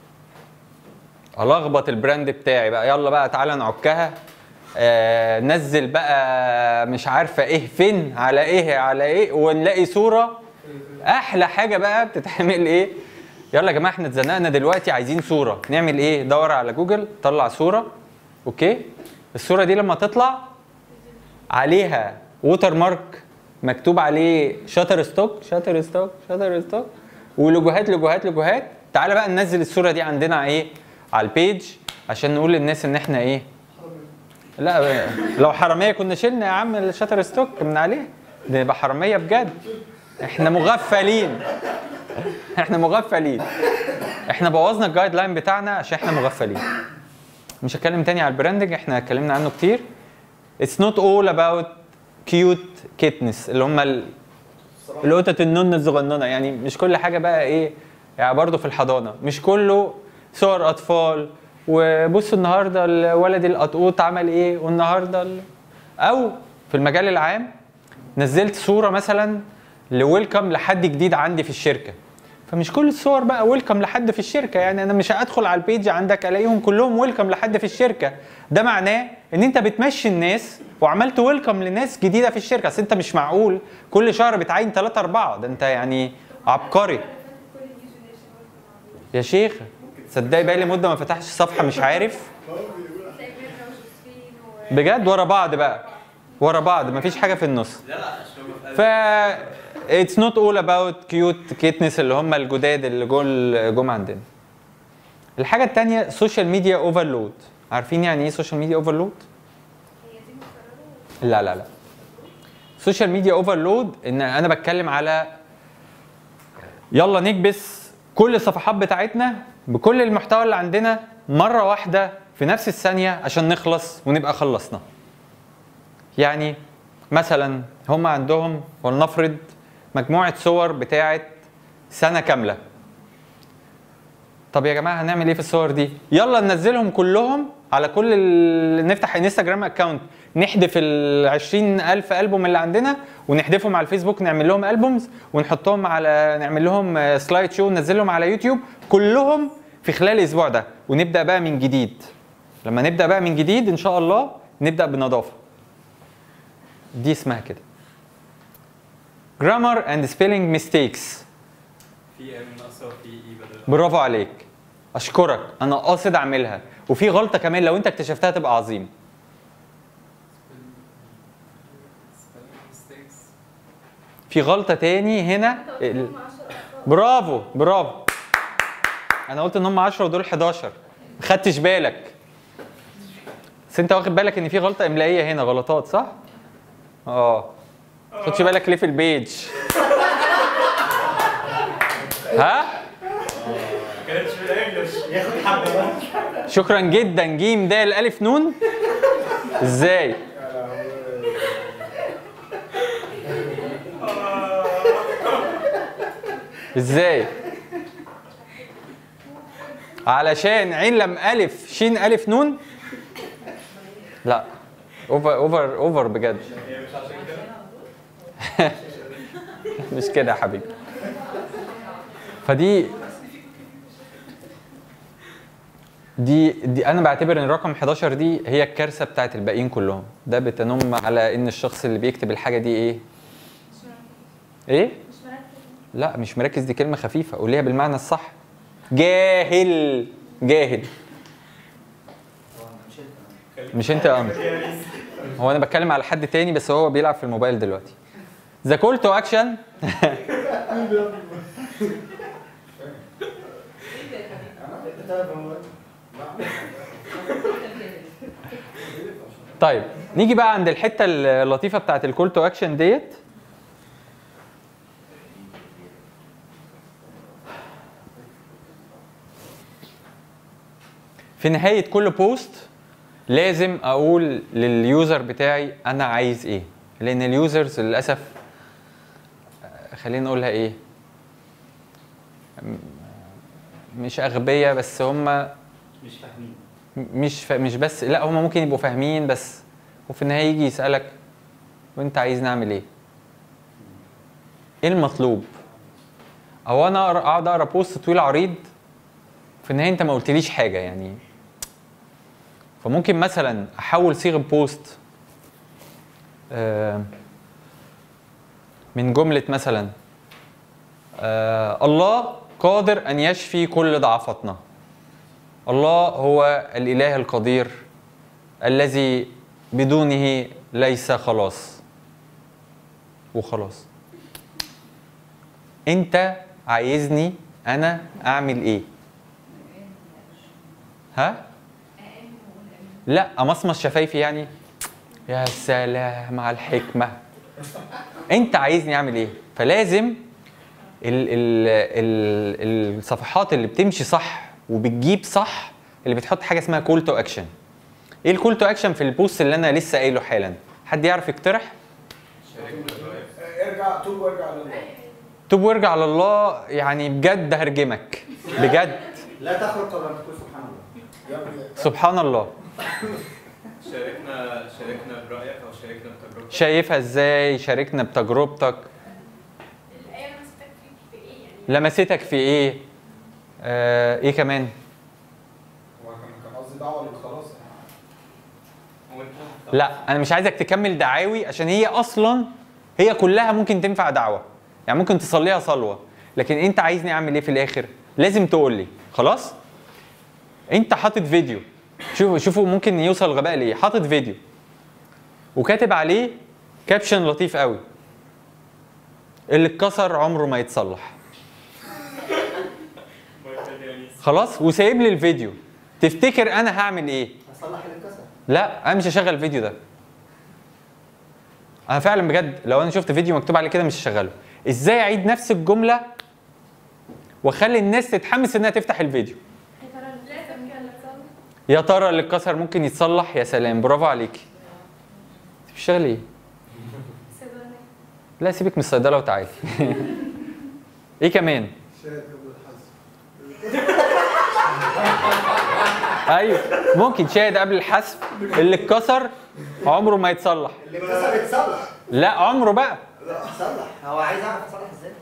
الخبط البراند بتاعي بقى يلا بقى تعالى نعكها آه نزل بقى مش عارفه ايه فين على ايه على ايه ونلاقي صوره احلى حاجه بقى بتتعمل ايه يلا يا جماعه احنا اتزنقنا دلوقتي عايزين صوره نعمل ايه دور على جوجل طلع صوره اوكي الصوره دي لما تطلع عليها ووتر مارك مكتوب عليه شاتر ستوك شاتر ستوك شاتر ستوك ولوجوهات لوجوهات لوجوهات تعالى بقى ننزل الصوره دي عندنا ايه على البيج عشان نقول للناس ان احنا ايه لا لو حراميه كنا شلنا يا عم الشاتر ستوك من عليه ده يبقى حراميه بجد احنا مغفلين احنا مغفلين احنا بوظنا الجايد لاين بتاعنا عشان احنا مغفلين مش هتكلم تاني على البراندنج احنا اتكلمنا عنه كتير It's not all about cute kitness اللي هم ال- القطط النون الصغننه يعني مش كل حاجه بقى ايه يعني برضه في الحضانه مش كله صور اطفال وبصوا النهارده الولد القطقوط عمل ايه والنهارده ال... او في المجال العام نزلت صوره مثلا لويلكم لحد جديد عندي في الشركه فمش كل الصور بقى ويلكم لحد في الشركه يعني انا مش هدخل على البيج عندك الاقيهم كلهم ويلكم لحد في الشركه ده معناه ان انت بتمشي الناس وعملت ويلكم لناس جديده في الشركه اصل انت مش معقول كل شهر بتعين ثلاثة أربعة ده انت يعني عبقري يا شيخ تصدقي بقى لي مده ما فتحش صفحه مش عارف تلاقي ميرنا وجوزفين و بجد ورا بعض بقى ورا بعض مفيش حاجه في النص لا لا عشان ببقى ف اتس نوت اول اباوت كيوت كيتنس اللي هم الجداد اللي جول جم عندنا الحاجه الثانيه سوشيال ميديا اوفرلود عارفين يعني ايه سوشيال ميديا اوفرلود هي دي مكررة لا لا لا سوشيال ميديا اوفرلود ان انا بتكلم على يلا نكبس كل الصفحات بتاعتنا بكل المحتوى اللي عندنا مره واحده في نفس الثانيه عشان نخلص ونبقى خلصنا يعني مثلا هم عندهم ولنفرض مجموعه صور بتاعه سنه كامله طب يا جماعه هنعمل ايه في الصور دي يلا ننزلهم كلهم على كل ال... نفتح انستجرام اكونت نحذف ال 20000 البوم اللي عندنا ونحذفهم على الفيسبوك نعمل لهم البومز ونحطهم على نعمل لهم سلايد شو وننزلهم على يوتيوب كلهم في خلال الاسبوع ده ونبدا بقى من جديد لما نبدا بقى من جديد ان شاء الله نبدا بنظافه دي اسمها كده grammar and spelling mistakes في ام ناقصه وفي اي بدل برافو عليك اشكرك انا قاصد اعملها وفي غلطه كمان لو انت اكتشفتها تبقى عظيم في غلطه تاني هنا انت قلت ال- لهم 10 ارقام برافو برافو انا قلت ان هم 10 ودول 11 ما خدتش بالك بس انت واخد بالك ان في غلطه املائيه هنا غلطات صح اه خدش بالك ليه في البيج ها كانتش في الانجلش ياخد حبه بقى شكرا جدا جيم دال الف نون ازاي ازاي علشان عين لم الف شين الف نون لا اوفر اوفر اوفر بجد مش كده يا حبيبي فدي دي دي انا بعتبر ان رقم 11 دي هي الكارثه بتاعت الباقيين كلهم ده بتنم على ان الشخص اللي بيكتب الحاجه دي ايه ايه مش مركز لا مش مركز دي كلمه خفيفه قوليها بالمعنى الصح جاهل جاهل مش انت يا قمر هو انا بتكلم على حد تاني بس هو بيلعب في الموبايل دلوقتي ذا كول تو اكشن انت تعرف يا مولانا؟ طيب نيجي بقى عند الحته اللطيفه بتاعت الكول تو اكشن ديت في نهايه كل بوست لازم اقول لليوزر بتاعي انا عايز ايه لان اليوزرز للاسف آه، خلينا نقولها ايه م- مش اغبياء بس هم مش فاهمين مش ف... مش بس لا هم ممكن يبقوا فاهمين بس وفي النهايه يجي يسالك وانت عايز نعمل ايه؟ ايه المطلوب؟ او انا أقرأ- اقعد اقرا بوست طويل عريض في النهايه انت ما قلتليش حاجه يعني فممكن مثلا احول صيغه بوست آه، من جمله مثلا آه، الله قادر ان يشفي كل ضعفاتنا الله هو الاله القدير الذي بدونه ليس خلاص وخلاص انت عايزني انا اعمل ايه ها لا امصمص شفايفي يعني يا سلام على الحكمه انت عايزني اعمل ايه فلازم ال ال ال الصفحات اللي بتمشي صح وبتجيب صح اللي بتحط حاجه اسمها كول تو اكشن ايه الكول تو اكشن في البوست اللي انا لسه قايله حالا حد يعرف يقترح ارجع توب وارجع لله توب وارجع على الله يعني بجد هرجمك بجد لا تخرج قبل ان تقول سبحان الله يا ابني سبحان الله شاركنا شاركنا برايك او شاركنا بتجربتك شايفها ازاي شاركنا بتجربتك الآية مستك فيك في إيه يعني؟ لمستك في ايه آه ايه كمان هو كان كان قصدي دعوه للخلاص وانت لا انا مش عايزك تكمل دعاوي عشان هي اصلا هي كلها ممكن تنفع دعوه يعني ممكن تصليها صلوه لكن انت عايزني اعمل ايه في الاخر لازم تقول لي خلاص انت حاطط فيديو شوفوا شوفوا ممكن يوصل الغباء ليه حاطط فيديو وكاتب عليه كابشن لطيف قوي اللي اتكسر عمره ما يتصلح خلاص وسايب لي الفيديو تفتكر انا هعمل ايه هصلح اللي اتكسر لا انا مش هشغل الفيديو ده انا فعلا بجد لو انا شفت فيديو مكتوب عليه كده مش هشغله ازاي اعيد نفس الجمله واخلي الناس تتحمس انها تفتح الفيديو يا ترى لازم كده اللي تصلح يا ترى اللي اتكسر ممكن يتصلح يا سلام برافو عليكي انت بتشتغلي ايه صيدلية لا سيبك من الصيدله وتعالي ايه كمان شاهد قبل الحذف ايوه ممكن شاهد قبل الحذف اللي اتكسر عمره ما يتصلح اللي اتكسر يتصلح لا عمره بقى لا يتصلح هو عايز يعرف يتصلح ازاي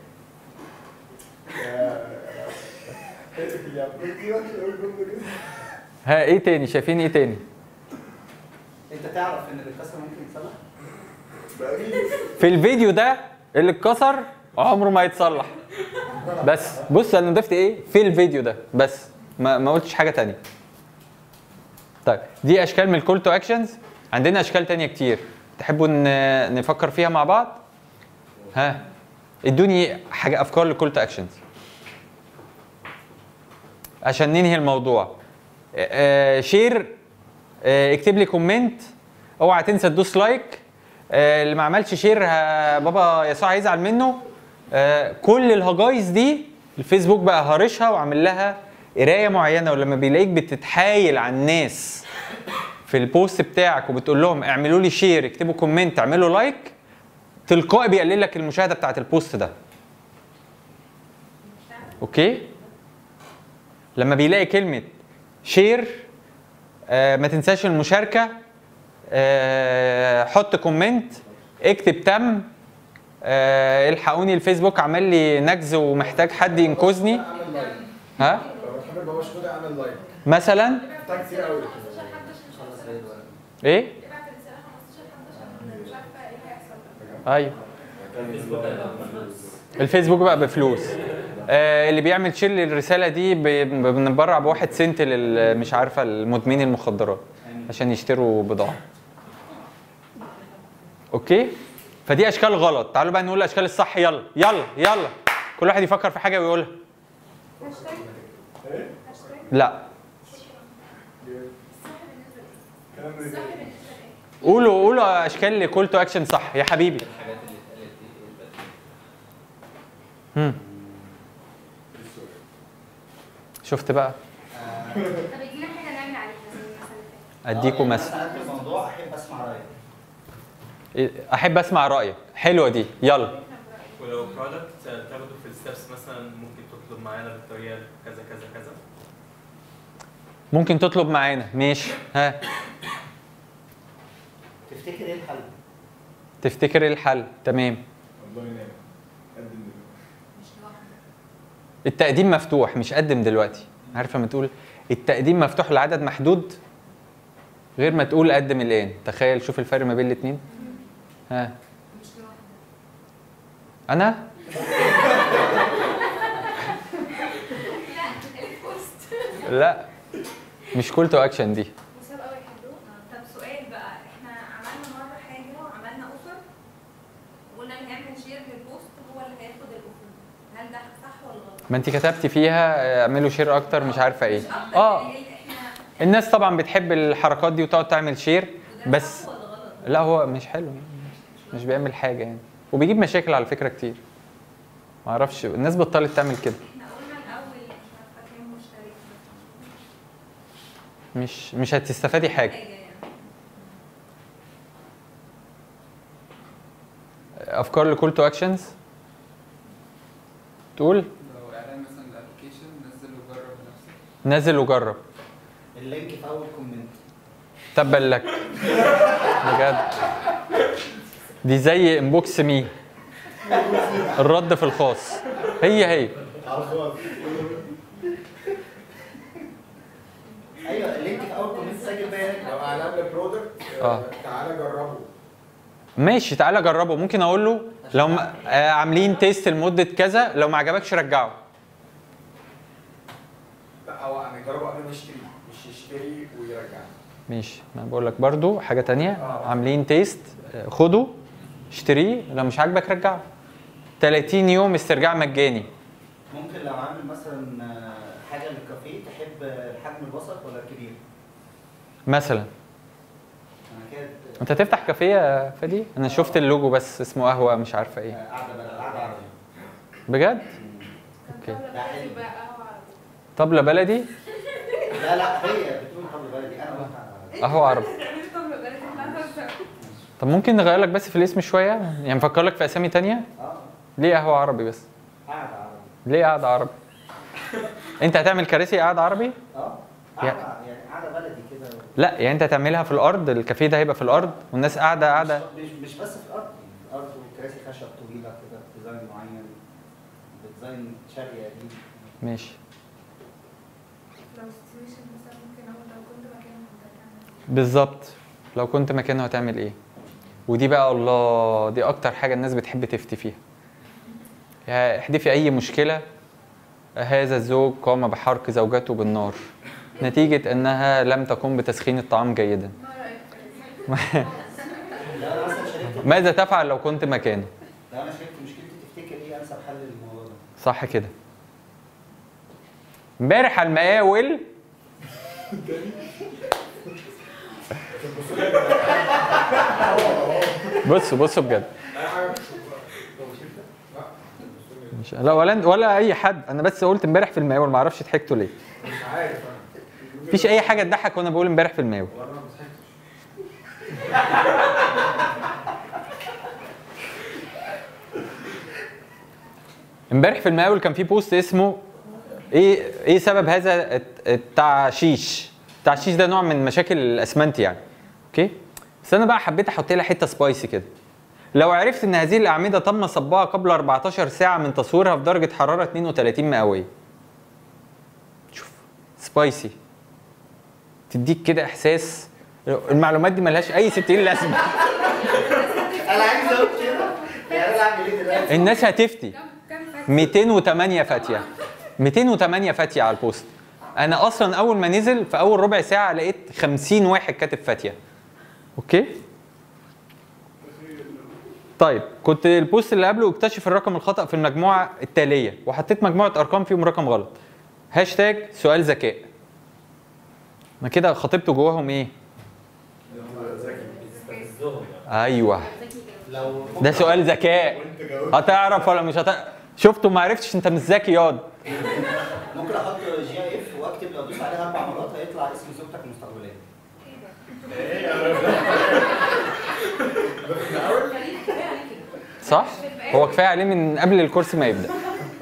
يا ابني ها ايه تاني شايفين ايه تاني انت تعرف ان اللي اتكسر ممكن يتصلح في الفيديو ده اللي اتكسر عمره ما يتصلح بس بص انا ضفت ايه في الفيديو ده بس ما, ما قلتش حاجه تانية طيب دي اشكال من الكول تو اكشنز عندنا اشكال تانية كتير تحبوا ن- نفكر فيها مع بعض ها ادوني حاجه افكار للكول تو اكشنز عشان ننهي الموضوع آه، شير آه، اكتب لي كومنت اوعى تنسى تدوس لايك آه، اللي ما عملش شير ها- بابا يسوع هيزعل منه آه، كل الهجايز دي الفيسبوك بقى هارشها وعامل لها قرايه معينه ولما بيلاقيك بتتحايل على الناس في البوست بتاعك وبتقول لهم اعملوا لي شير اكتبوا كومنت اعملوا لايك تلقائي بيقلل لك المشاهده بتاعت البوست ده اوكي لما بيلاقي كلمه شير آه ما تنساش المشاركه آه حط كومنت اكتب تم آه الحقوني الفيسبوك عمل لي نجز ومحتاج حد ينقذني اعمل لايك ها لو بتحب بابا شكودي اعمل لايك مثلا بتاع كتير قوي 15 حد عشان مش هيحصل ايه ابعت رسالة 15 حد عشان مش عارفة ايه اللي هيحصل ايوه الفيسبوك بقى بفلوس آه اللي بيعمل شير للرساله دي ب- بنتبرع بواحد سنت لل مش عارفه المدمنين المخدرات عشان يشتروا بضاعه اوكي فدي اشكال غلط تعالوا بقى نقول الاشكال الصح يلا يلا يلا كل واحد يفكر في حاجه ويقولها هاشتاج هاشتاج لا الصح بالنسبة لإيه؟ كلام الصح رجالي. بالنسبة لإيه؟ قولوا قولوا اشكال لكول تو اكشن صح يا حبيبي الحاجات اللي اتقالت دي ايه البديل؟ هم. شفت بقى طب ادينا حاجة نعمل عليها زي المثل اللي فات. اديكم مثل مثلا في الموضوع احب اسمع رايك احب اسمع رايك حلوه دي يلا ولو برودكت تاخده في الستبس مثلا ممكن تطلب معانا بالطريقه كذا كذا كذا ممكن تطلب معانا ماشي ها تفتكر ايه الحل؟ تفتكر ايه الحل تمام والله ينام قدم دلوقتي مش لوحدك التقديم مفتوح مش قدم دلوقتي عارفه ما تقول التقديم مفتوح لعدد محدود غير ما تقول قدم الان تخيل شوف الفرق ما بين الاثنين ها مش لوحدك انا لا البوست لا مش كول تو اكشن دي مسابقة ويحبوه طب ما انت كتبتي فيها اعملوا شير اكتر مش عارفه ايه اه الناس طبعا بتحب الحركات دي وتقعد تعمل شير بس لا هو مش حلو يعني مش بيعمل حاجه يعني وبيجيب مشاكل على فكره كتير ما اعرفش الناس بطلت تعمل كده احنا قلنا الاول مش عارفه كام مشترك مش مش هتستفادي حاجه حاجه يعني افكار لكول تو اكشنز تقول لو اعلان مثلا الابلكيشن نزل وجرب بنفسك نزل وجرب اللينك في اول كومنت تبا لك بجد دي زي انبوكس مي الرد في الخاص هي هي على الخلاص ايوه اللينك في اول كومنت سجل بيانك لو اعلان لبرودكت آه. تعالى جربه ماشي تعالى جربه ممكن اقول له لو م- آه، عاملين تيست لمده كذا لو ما عجبكش رجعه لا هو يعني جربه قبل ما يشتري مش يشتري ويرجع ماشي ما بقول لك برضو حاجه تانية آه. عاملين تيست آه، خده اشتريه لو مش عاجبك رجعه 30 يوم استرجاع مجاني ممكن لو عامل مثلا آه، حاجه للكافيه تحب آه، حجم الوسط ولا الكبير؟ مثلا انا كده انت هتفتح كافيه يا فادي انا شفت اللوجو بس اسمه قهوه مش عارفه ايه آه، قاعده بقى قاعده عربيه بجد كان اوكي. طبلة ده حلو. بلدي بقى قهوة عربي. طبله بلدي لا لا هي بتقول طب بلدي انا قلت على- قهوه عربي تعملي طبلة بلدي احنا هنهزر. طب ممكن نغير لك بس في الاسم شويه يعني نفكر لك في اسامي تانية اه ليه قهوه عربي بس قاعده عربي ليه قاعده عربي انت هتعمل كراسي قاعده عربي اه يا- قاعده يعني قاعده بلدي كده لا يعني انت هتعملها في الارض الكافيه ده هيبقى في الارض والناس قاعده قاعده مش مش بس في الارض يعني في الارض وكراسي خشب طويله كده بديزاين معين بديزاين شرقي قديم ماشي لو situation مثلا ممكن اقول لو كنت مكانه كنت هتعمل بالظبط لو كنت مكانه هتعمل ايه ودي بقى الله دي اكتر حاجه الناس بتحب تفتي فيها يا احدفي اي مشكله هذا الزوج قام بحرق زوجته بالنار نتيجة أنها لم تقم بتسخين الطعام جيدا ما رايك لا انا مثلا شاركت ماذا تفعل لو كنت مكانه لو انا شاركت مشكلتي تفتكر ايه انسب حل للموضوع ده؟ صح كده امبارح على المقاول بصوا بصوا بجد اي حاجه مش لا ولا ولا اي حد انا بس قلت امبارح في المقاول ما اعرفش ضحكتوا ليه مش عارف انا مفيش اي حاجه تضحك وانا بقول امبارح في المقاول والله انا ما ضحكتش امبارح في المقاول كان في بوست اسمه ايه ايه سبب هذا الت- التعشيش التعشيش ده نوع من مشاكل الاسمنت يعني اوكي بس انا بقى حبيت احط لها حته سبايسي كده لو عرفت ان هذه الاعمده تم صبها قبل 14 ساعه من تصويرها في درجه حراره 32 مئويه شوف سبايسي تديك كده احساس المعلومات دي ملهاش اي 60 لازمه انا عايز اقول كده يعني انا اعمل ايه دلوقتي؟ الناس هتفتي كم كم فاتت 208 فاتيه 208 فاتيه على البوست انا اصلا اول ما نزل في اول ربع ساعه لقيت 50 واحد كاتب فاتيه اوكي طيب كنت البوست اللي قبله اكتشف الرقم الخطا في المجموعه التاليه وحطيت مجموعه ارقام فيهم رقم غلط هاشتاج سؤال ذكاء ما كده خطيبته جواهم ايه ايوه لو ده سؤال ذكاء هتعرف ولا مش هتعرف شفته ما عرفتش انت مش ذكي ياض ممكن احط جي اي اف واكتب لو دوس عليها اربع مرات هيطلع اسم زوجتك المستقبليه صح هو كفايه عليه من قبل الكورس ما يبدا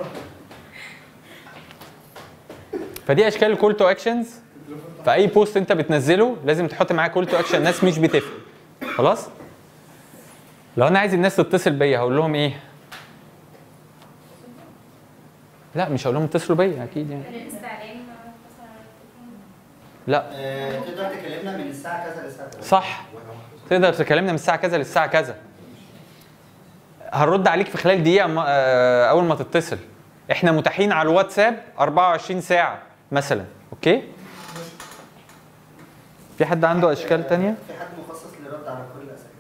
فدي اشكال الكول تو اكشنز في اي بوست انت بتنزله لازم تحط معاه كول تو اكشن ناس مش بتفهم خلاص لو انا عايز الناس تتصل بيا هقول لهم ايه لا مش هقول لهم اتصلوا بيا اكيد يعني الاستعلام مثلا على التليفون. لا آه، تقدر تكلمنا من الساعه كذا للساعه كذا صح تقدر تكلمنا من الساعه كذا للساعه كذا هنرد عليك في خلال دقيقه ما- آه، اول ما تتصل احنا متاحين على الواتساب 24 ساعه مثلا اوكي في حد عنده اشكال تانية في حد مخصص للرد على كل الاسئله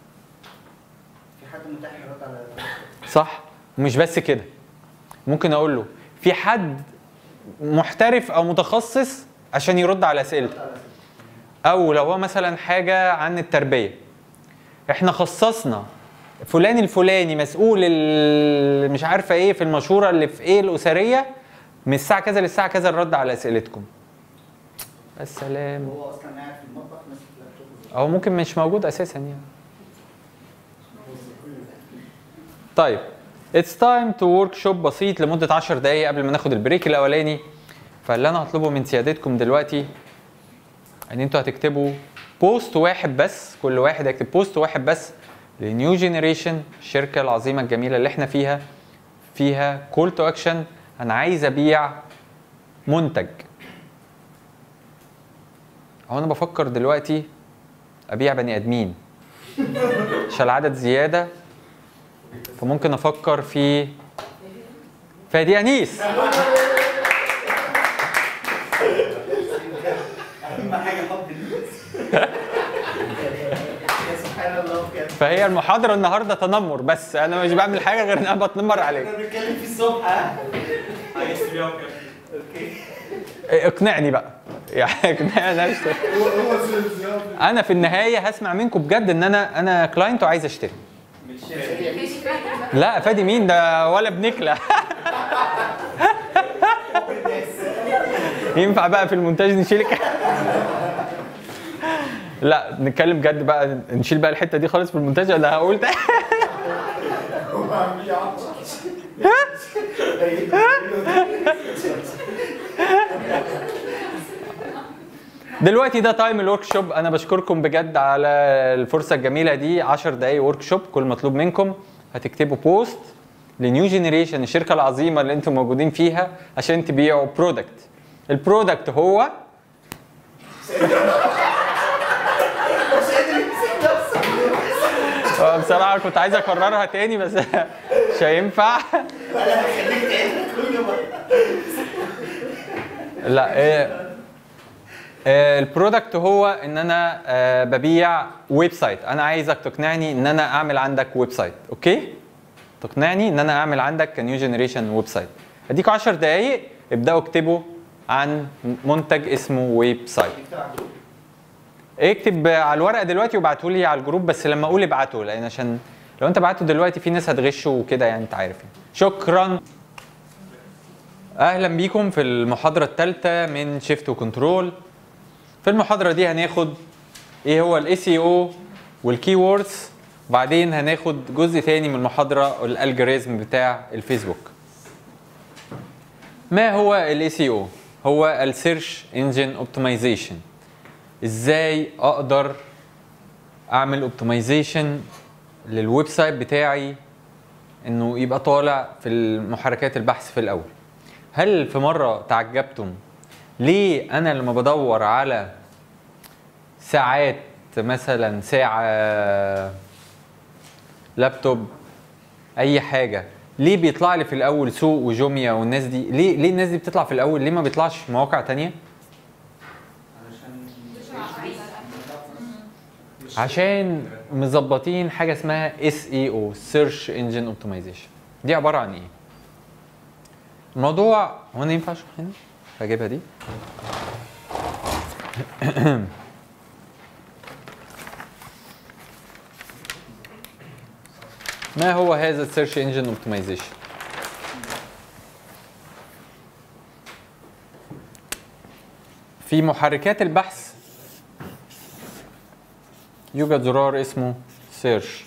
في حد متاح للرد على صح ومش بس كده ممكن اقول له في حد محترف او متخصص عشان يرد على اسئلتك او لو هو مثلا حاجه عن التربيه احنا خصصنا فلان الفلاني مسؤول ال- مش عارفه ايه في المشوره اللي في ايه الاسريه من الساعه كذا للساعه كذا الرد على اسئلتكم السلام هو اصلا قاعد في المطبخ ماسك اللابتوب هو ممكن مش موجود اساسا يعني طيب اتس تايم تو ورك شوب بسيط لمده 10 دقائق قبل ما ناخد البريك الاولاني فاللي انا هطلبه من سيادتكم دلوقتي ان انتوا هتكتبوا بوست واحد بس كل واحد هيكتب بوست واحد بس لنيو جينيريشن الشركه العظيمه الجميله اللي احنا فيها فيها كول تو اكشن انا عايز ابيع منتج هو انا بفكر دلوقتي ابيع بني ادمين عشان العدد زياده فممكن افكر في فادي انيس اهم حاجه حب الناس يا سبحان الله بجد فهي المحاضره النهارده تنمر بس انا مش بعمل حاجه غير ان انا بتنمر عليك احنا بنتكلم في الصبح ها حاجه سريعه وكده اوكي اقنعني بقى يعني اقنعني نفسك انا في النهايه هسمع منكم بجد ان انا انا كلاينت وعايز اشتري مش لا فادي مين ده ولا بنكله ينفع بقى في المونتاج نشيلك لا نتكلم بجد بقى نشيل بقى الحته دي خالص في المونتاج انا هقول ده دلوقتي ده تايم الورك شوب انا بشكركم بجد على الفرصه الجميله دي 10 دقايق ورك شوب كل مطلوب منكم هتكتبوا بوست لنيو جينيريشن الشركه العظيمه اللي انتم موجودين فيها عشان تبيعوا برودكت البرودكت هو آه، بصراحه كنت عايز اكررها تاني بس مش هينفع انا هخليك تعيد كل مره لا آه، آه، البرودكت هو ان انا آه، ببيع ويب سايت انا عايزك تقنعني ان انا اعمل عندك ويب سايت اوكي تقنعني ان انا اعمل عندك كنيو جنريشن ويب سايت اديكوا 10 دقايق ابداوا اكتبوا عن منتج اسمه ويب سايت اكتب على الورقه دلوقتي وابعته لي على الجروب بس لما اقول ابعته لان عشان لو انت بعته دلوقتي في ناس هتغشه وكده يعني انت عارف يعني. شكرا اهلا بيكم في المحاضره الثالثه من شيفت وكنترول في المحاضره دي هناخد ايه هو الاي سي او والكي ووردز وبعدين هناخد جزء تاني من المحاضره الالجوريزم بتاع الفيسبوك ما هو الاي سي او هو السيرش انجن اوبتمايزيشن ازاي اقدر اعمل اوبتمايزيشن للويب سايت بتاعي انه يبقى طالع في المحركات البحث في الاول هل في مره تعجبتم ليه انا لما بدور على ساعات مثلا ساعه لابتوب اي حاجه ليه بيطلع لي في الاول سوق وجوميا والناس دي ليه ليه الناس دي بتطلع في الاول ليه ما بيطلعش في مواقع تانية عشان مظبطين حاجه اسمها اس اي او سيرش انجن اوبتمايزيشن دي عباره عن ايه الموضوع هو انا ينفع اشرح هنا هجيبها دي ما هو هذا السيرش انجن اوبتمايزيشن في محركات البحث يوجد زرار اسمه سيرش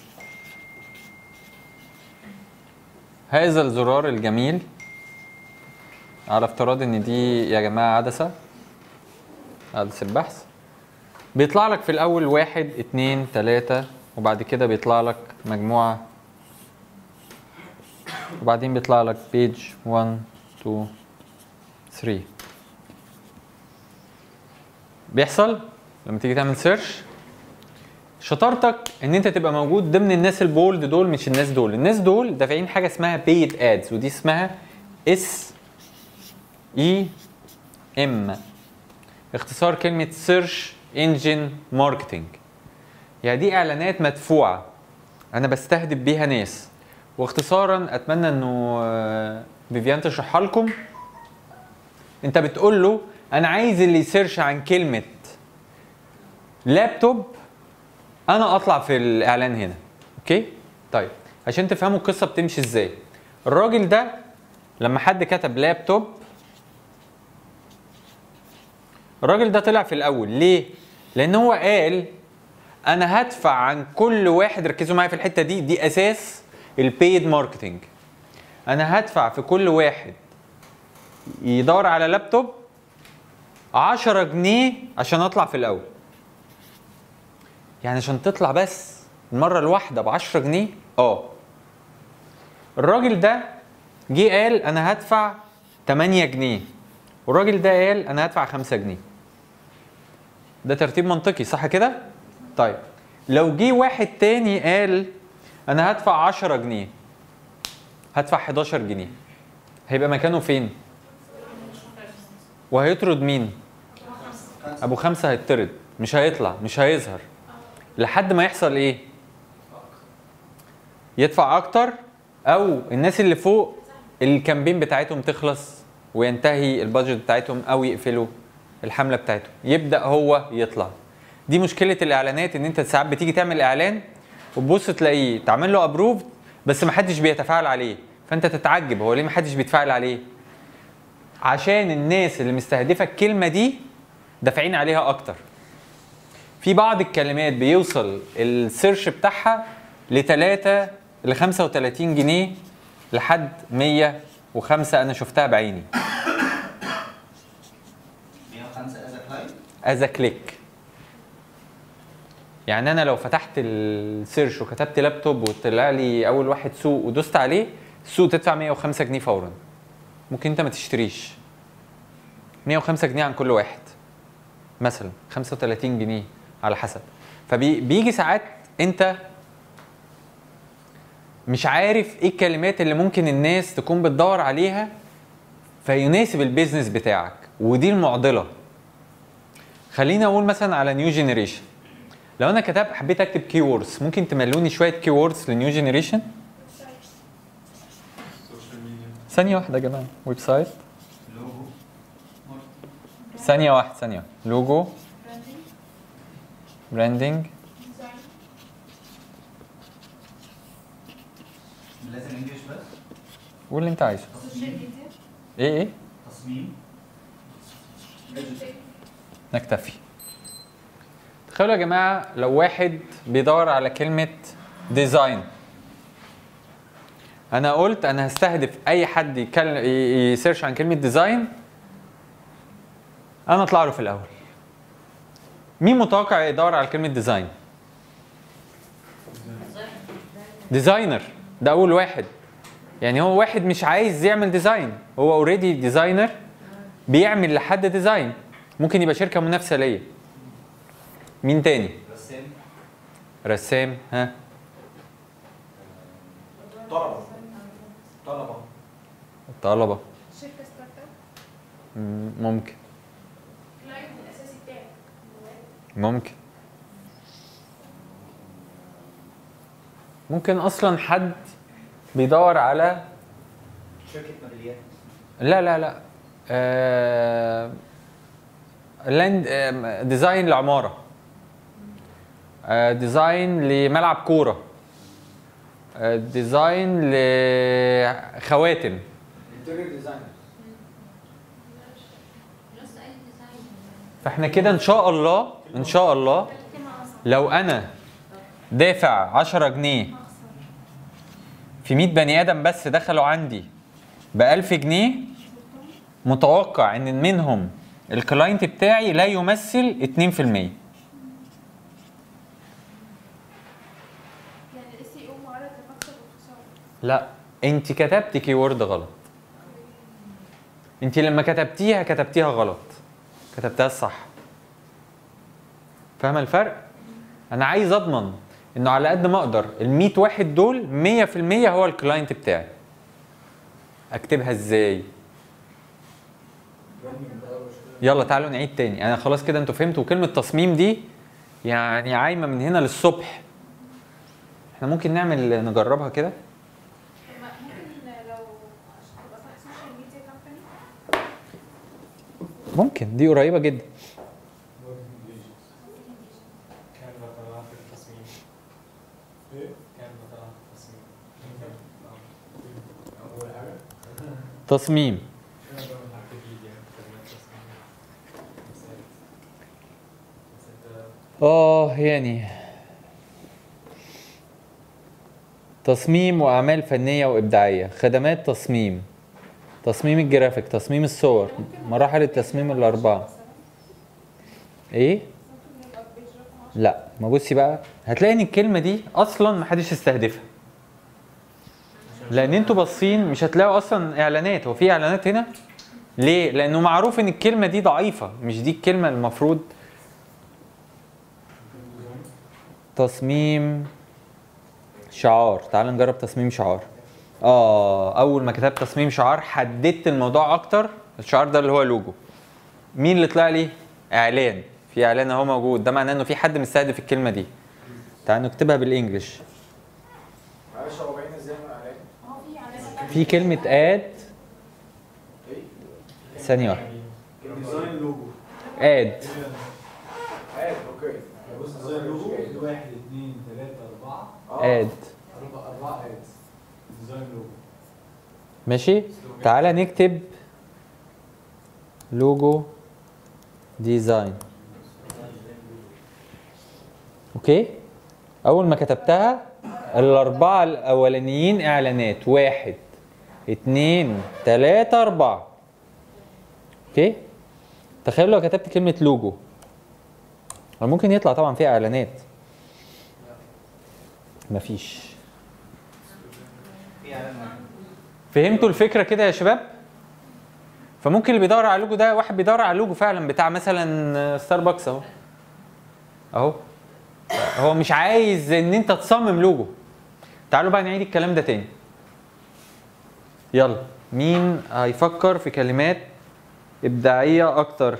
هذا الزرار الجميل على افتراض ان دي يا جماعه عدسه عدسه البحث بيطلع لك في الاول واحد اتنين تلاته وبعد كده بيطلع لك مجموعه وبعدين بيطلع لك بيج 1 2 3 بيحصل لما تيجي تعمل سيرش شطارتك ان انت تبقى موجود ضمن الناس البولد دول مش الناس دول الناس دول دافعين حاجه اسمها بيد ادز ودي اسمها اس اي ام اختصار كلمه سيرش انجن ماركتنج يعني دي اعلانات مدفوعه انا بستهدف بيها ناس واختصارا اتمنى انه آه، فيفيان تشرحها لكم انت بتقول له انا عايز اللي يسيرش عن كلمه لابتوب انا اطلع في الاعلان هنا اوكي طيب عشان تفهموا القصه بتمشي ازاي الراجل ده لما حد كتب لابتوب الراجل ده طلع في الاول ليه لان هو قال انا هدفع عن كل واحد ركزوا معايا في الحته دي دي اساس البيد ماركتنج انا هدفع في كل واحد يدور على لابتوب 10 جنيه عشان اطلع في الاول يعني عشان تطلع بس المره الواحده ب 10 جنيه اه الراجل ده جه قال انا هدفع 8 جنيه والراجل ده قال انا هدفع 5 جنيه ده ترتيب منطقي صح كده طيب لو جه واحد تاني قال انا هدفع 10 جنيه هدفع 11 جنيه هيبقى مكانه فين وهيطرد مين ابو خمسه هيطرد مش هيطلع مش هيظهر لحد ما يحصل ايه يدفع اكتر او الناس اللي فوق الكامبين بتاعتهم تخلص وينتهي البادجت بتاعتهم او يقفلوا الحمله بتاعتهم يبدا هو يطلع دي مشكله الاعلانات ان انت ساعات بتيجي تعمل اعلان وتبص تلاقيه تعمل له ابروف بس ما حدش بيتفاعل عليه فانت تتعجب هو ليه ما حدش بيتفاعل عليه عشان الناس اللي مستهدفه الكلمه دي دافعين عليها اكتر في بعض الكلمات بيوصل السيرش بتاعها ل 3 ل 35 جنيه لحد 105 انا شفتها بعيني 105 از كلاينت از كليك يعني انا لو فتحت السيرش وكتبت لابتوب وطلع لي اول واحد سوق ودوست عليه السوق تدفع 105 جنيه فورا ممكن انت ما تشتريش 105 جنيه عن كل واحد مثلا 35 جنيه على حسب فبيجي ساعات انت مش عارف ايه الكلمات اللي ممكن الناس تكون بتدور عليها فيناسب البيزنس بتاعك ودي المعضله خليني اقول مثلا على نيو جينيريشن لو انا كتبت حبيت اكتب كي ووردز ممكن تملوني شويه كي ووردز لنيو جينيريشن ثانيه واحده يا جماعه ويب سايت لوجو ثانيه واحده ثانيه لوجو براندنج لازم انجلش بس قول اللي انت عايزه ايه ايه تصميم نكتفي تخيلوا يا جماعه لو واحد بيدور على كلمه ديزاين انا قلت انا هستهدف اي حد يكلم ي- يسيرش عن كلمه ديزاين انا اطلع له في الاول مين متوقع يدور على كلمه ديزاين ديزاينر ده اول واحد يعني هو واحد مش عايز يعمل ديزاين هو اوريدي ديزاينر بيعمل لحد ديزاين ممكن يبقى شركه منافسه ليا مين تاني رسام رسام ها طلبه طلبه طلبه شركه ستارت اب مم، ممكن الكلاينت الاساسي بتاعك ممكن ممكن اصلا حد بيدور على شركه ميداليات لا لا لا آه... لاند آه... ديزاين لعماره آه... ديزاين لملعب كوره آه... ديزاين لخواتم انتيريور ديزاينر فاحنا كده ان شاء الله ان شاء الله لو انا دافع 10 جنيه في 100 بني ادم بس دخلوا عندي ب 1000 جنيه متوقع ان منهم الكلاينت بتاعي لا يمثل 2% يعني الاس اي او معرض لمكسب وخساره لا انت كتبت كيورد غلط انت لما كتبتيها كتبتيها غلط كتبتها الصح فاهمه الفرق انا عايز اضمن انه على قد ما اقدر ال 100 واحد دول 100% هو الكلاينت بتاعي اكتبها ازاي يلا تعالوا نعيد تاني انا خلاص كده انتوا فهمتوا كلمه تصميم دي يعني عايمه من هنا للصبح احنا ممكن نعمل نجربها كده طب ما ممكن لو عشان تبقى صح ممكن دي قريبه جدا كان بطلع في التصميم كان بطلع في التصميم أول حاجة تصميم شنو بعمل حق جديد يعني كلمات تصميم مثال بس أنت اه يعني تصميم واعمال فنيه وابداعيه خدمات تصميم تصميم الجرافيك تصميم الصور مراحل التصميم الاربعه ايه لا ما بصي بقى هتلاقي ان الكلمه دي اصلا ما حدش استهدفها لان انتوا باصين مش هتلاقوا اصلا اعلانات هو في اعلانات هنا ليه لانه معروف ان الكلمه دي ضعيفه مش دي الكلمه المفروض تصميم شعار تعال نجرب تصميم شعار اه اول ما كتبت تصميم شعار حددت الموضوع اكتر الشعار ده اللي هو لوجو مين اللي طلع لي اعلان في اعلان اهو موجود ده معناه انه في حد مستهدف الكلمه دي تعال نكتبها بالانجلش معلش هو باين ازاي من الاعلان؟ في كلمه اد ثانيه واحده ديزاين لوجو اد عادي اوكي بص ديزاين لوجو واحد اثنين ثلاثة أربعة اد أربعة أربعة ادز ديزاين لوجو ماشي تعالى نكتب لوجو ديزاين اوكي اول ما كتبتها الاربعه الاولانيين اعلانات واحد اتنين تلاته اربعه اوكي تخيل لو كتبت كلمه لوجو هو ممكن يطلع طبعا فيها اعلانات مفيش في اعلان واحد. فهمتوا الفكره كده يا شباب فممكن اللي بيدور على لوجو ده واحد بيدور على لوجو فعلا بتاع مثلا ستاربكس اهو اهو هو مش عايز ان انت تصمم لوجو تعالوا بقى نعيد الكلام ده تاني يلا مين هيفكر في كلمات ابداعيه اكتر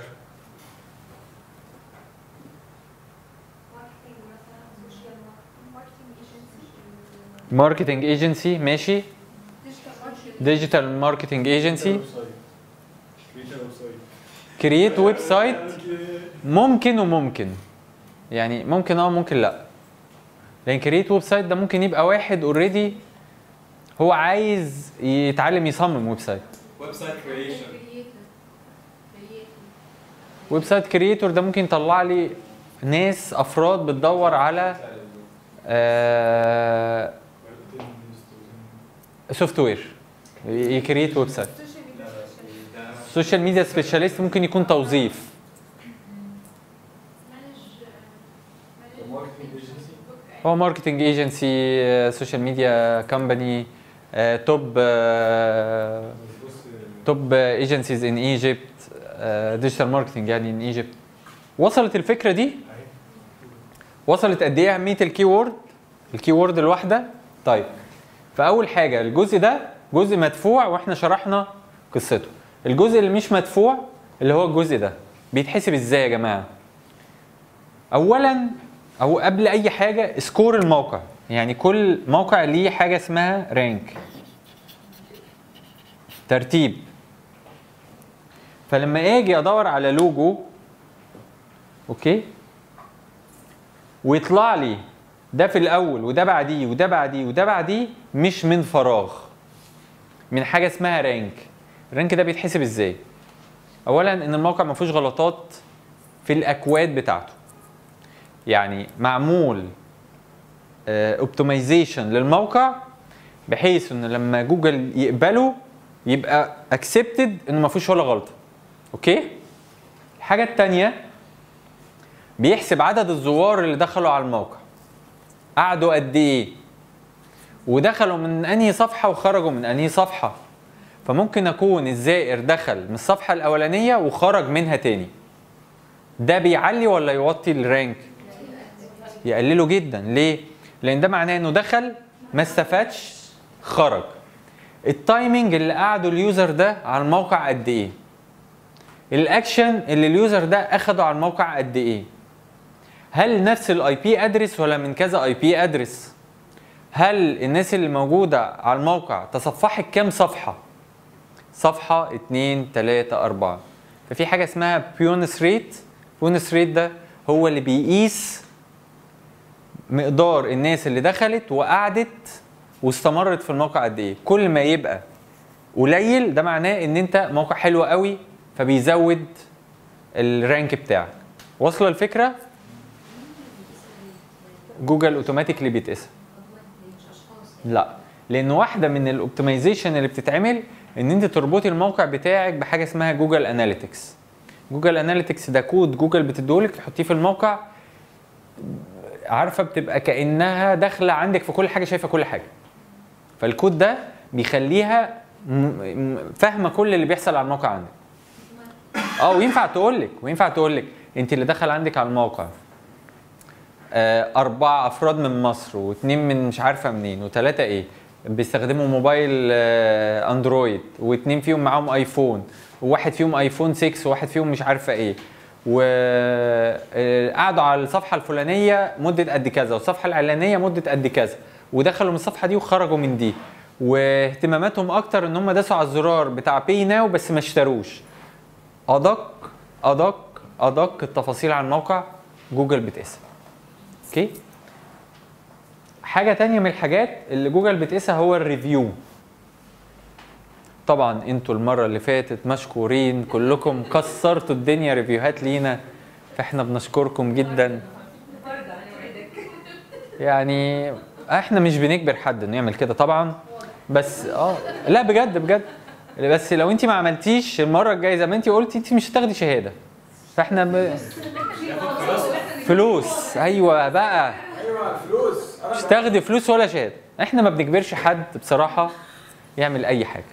ماركتنج ايجنسي ماشي ديجيتال ماركتنج ايجنسي كرييت ويب سايت ممكن وممكن يعني ممكن اه ممكن لا لان كرييت ويب سايت ده ممكن يبقى واحد اوريدي هو عايز يتعلم يصمم ويب سايت ويب سايت كريشن ويب سايت كرييتور ده ممكن يطلع لي ناس افراد بتدور على سوفت وير يكريت ويب سايت السوشيال ميديا سبيشاليست ممكن يكون توظيف هو ماركتنج ايجنسي سوشيال ميديا كومباني توب توب ايجنسيز ان ايجيبت ديجيتال ماركتنج يعني ان ايجيبت وصلت الفكره دي وصلت قد ايه اهميه الكي وورد الكي وورد الواحده طيب فاول حاجه الجزء ده جزء مدفوع واحنا شرحنا قصته الجزء اللي مش مدفوع اللي هو الجزء ده بيتحسب ازاي يا جماعه اولا او قبل اي حاجه سكور الموقع يعني كل موقع ليه حاجه اسمها رانك ترتيب فلما اجي ادور على لوجو اوكي ويطلع لي ده في الاول وده بعديه وده بعديه وده بعديه مش من فراغ من حاجه اسمها رانك الرانك ده بيتحسب ازاي اولا ان الموقع ما فيهوش غلطات في الاكواد بتاعته يعني معمول اوبتمايزيشن للموقع بحيث ان لما جوجل يقبله يبقى اكسبتد انه ما فيهوش ولا غلطه اوكي الحاجه الثانيه بيحسب عدد الزوار اللي دخلوا على الموقع قعدوا قد ايه ودخلوا من انهي صفحه وخرجوا من انهي صفحه فممكن اكون الزائر دخل من الصفحه الاولانيه وخرج منها تاني ده بيعلي ولا يوطي الرانك يقلله جدا ليه لان ده معناه انه دخل ما استفادش خرج التايمنج اللي قعده اليوزر ده على الموقع قد ايه الاكشن اللي اليوزر ده اخده على الموقع قد ايه هل نفس الاي بي ادرس ولا من كذا اي بي ادرس هل الناس اللي موجوده على الموقع تصفحت كام صفحه صفحه اتنين تلاتة اربعة ففي حاجه اسمها بيونس ريت بيونس ريت ده هو اللي بيقيس مقدار الناس اللي دخلت وقعدت واستمرت في الموقع قد ايه كل ما يبقى قليل ده معناه ان انت موقع حلو قوي فبيزود الرانك بتاعك واصله الفكره جوجل اوتوماتيكلي بيتقسم لا لان واحده من الاوبتمايزيشن اللي بتتعمل ان انت تربطي الموقع بتاعك بحاجه اسمها جوجل اناليتكس جوجل اناليتكس ده كود جوجل بتديهولك تحطيه في الموقع عارفه بتبقى كانها داخله عندك في كل حاجه شايفه كل حاجه فالكود ده بيخليها م- م- فاهمه كل اللي بيحصل على الموقع عندك اه وينفع تقول لك وينفع تقول لك انت اللي دخل عندك على الموقع آه، أربعة أفراد من مصر واثنين من مش عارفة منين وثلاثة إيه بيستخدموا موبايل آه، أندرويد واثنين فيهم معاهم أيفون وواحد فيهم أيفون 6 وواحد فيهم مش عارفة إيه وقعدوا على الصفحة الفلانية مدة قد كذا والصفحة العلانية مدة قد كذا ودخلوا من الصفحة دي وخرجوا من دي واهتماماتهم أكتر إن هم داسوا على الزرار بتاع باي ناو بس ما اشتروش أدق أدق أدق التفاصيل عن الموقع جوجل بتقيسها اوكي حاجة تانية من الحاجات اللي جوجل بتقيسها هو الريفيو طبعا انتوا المرة اللي فاتت مشكورين كلكم كسرتوا الدنيا ريفيوهات لينا فاحنا بنشكركم جدا يعني احنا مش بنجبر حد انه يعمل كده طبعا بس اه لا بجد بجد بس لو انت ما عملتيش المرة الجاية زي ما انت قلتي انت مش هتاخدي شهادة فاحنا ب... فلوس ايوه بقى ايوه فلوس مش تاخدي فلوس ولا شهاده احنا ما بنجبرش حد بصراحه يعمل اي حاجه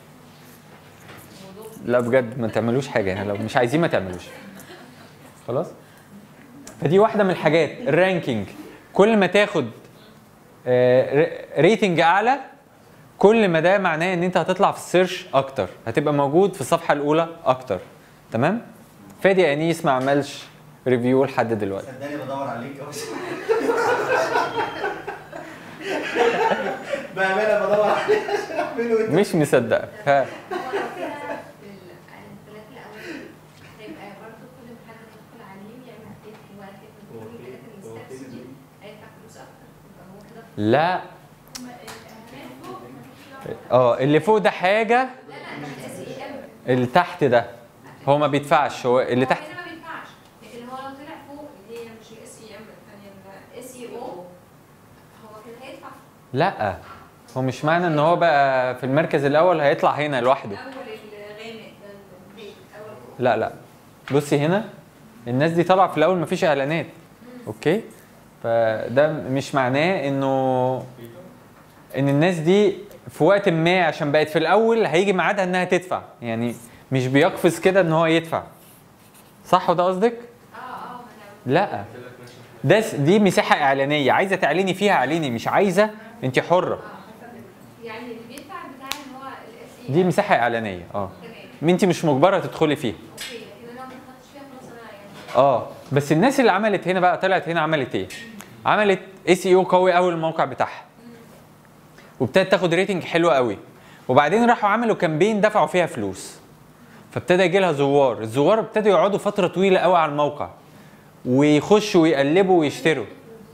لا بجد ما تعملوش حاجه يعني لو مش عايزين ما تعملوش خلاص فدي واحده من الحاجات الرانكينج كل ما تاخد آه، ر- ريتنج اعلى كل ما ده معناه ان انت هتطلع في السيرش اكتر هتبقى موجود في الصفحه الاولى اكتر تمام فادي انيس ما عملش ريفيو لحد دلوقتي صدقني بدور عليك يا باشا بامانه بدور عليك عشان اعمله وانت مش مصدقك ها هيبقى برضه كل ما حد يدخل عليه يعمل ابديت واحد من كل الحاجات اللي الستبس دي هيدفع فلوس اكتر يبقى هو كده لا اه اللي فوق ده حاجه اللي تحت ده هو ما بيدفعش هو اللي تحت هنا ما بينفعش لكن هو لو طلع فوق اللي هي مش الاس اي ام الثانيه الاس اي او هو كده هيدفع لا هو مش معنى ان هو بقى في المركز الاول هيطلع هنا لوحده اول الغامق ده البيت اول لا لا بصي هنا الناس دي طالعه في الاول مفيش اعلانات اوكي فده مش معناه انه ان الناس دي في وقت ما عشان بقت في الاول هيجي ميعادها انها تدفع يعني مش بيقفز كده ان هو يدفع صح وده قصدك لا ده س- دي مساحه اعلانيه عايزه تعلني فيها اعلني مش عايزه انت حره يعني اللي بيدفع بتاع ان هو الاس اي دي مساحه اعلانيه اه انت مش مجبره تدخلي فيها اوكي لكن انا لو ما دخلتش فيها خلاص انا يعني اه بس الناس اللي عملت هنا بقى طلعت هنا عملت ايه؟ عملت اي سي او قوي قوي الموقع بتاعها وابتدت تاخد ريتنج حلو قوي وبعدين راحوا عملوا كامبين دفعوا فيها فلوس فابتدى يجي لها زوار الزوار ابتدوا يقعدوا فتره طويله قوي على الموقع ويخشوا ويقلبوا ويشتروا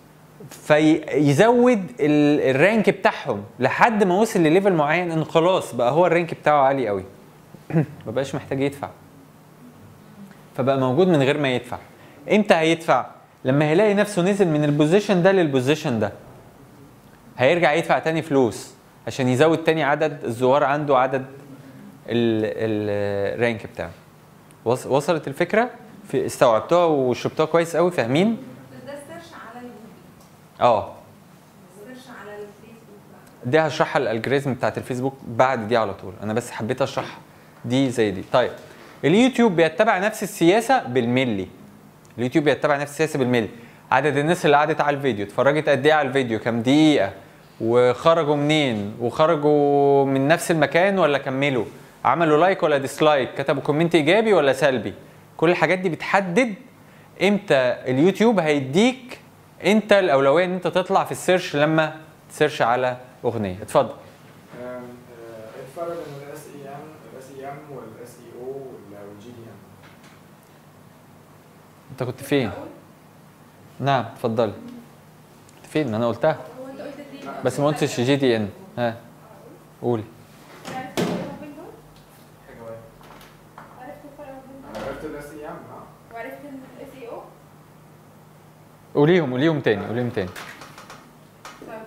فيزود ال- الرانك بتاعهم لحد ما وصل لليفل معين ان خلاص بقى هو الرانك بتاعه عالي قوي ما بقاش محتاج يدفع فبقى موجود من غير ما يدفع امتى هيدفع لما هيلاقي نفسه نزل من البوزيشن ده للبوزيشن ده هيرجع يدفع تاني فلوس عشان يزود تاني عدد الزوار عنده عدد ال- الرانك بتاعه وص- وصلت الفكره في استوعبتوها وشربتوها كويس قوي فاهمين بس ده السيرش على الجوجل اه السيرش على الفيسبوك بقى دي هشرحها الالجوريزم بتاعت الفيسبوك بعد دي على طول انا بس حبيت اشرح دي زي دي طيب اليوتيوب بيتبع نفس السياسه بالملي اليوتيوب بيتبع نفس السياسه بالملي عدد الناس اللي قعدت على الفيديو اتفرجت قد ايه على الفيديو كام دقيقه وخرجوا منين وخرجوا من نفس المكان ولا كملوا عملوا لايك ولا ديسلايك كتبوا كومنت ايجابي ولا سلبي كل الحاجات دي بتحدد امتى اليوتيوب هيديك انت الاولويه ان انت تطلع في السيرش لما تسيرش على اغنيه اتفضل آم، آه، الفرق بين الاس اي ام الاس اي ام والاس اي او والجي دي ام انت كنت فين نعم اتفضلي كنت فين ما انا قلتها هو انت قلت دي بس ما قلتش جي دي ان ها قولي عرفت الفرق ما بين دول؟ حاجه واحده عرفت الفرق ما بين انا دول؟ عرفت الاس اي ام اه وعرفت ان الاس اي او قوليهم قوليهم تاني قوليهم تاني طيب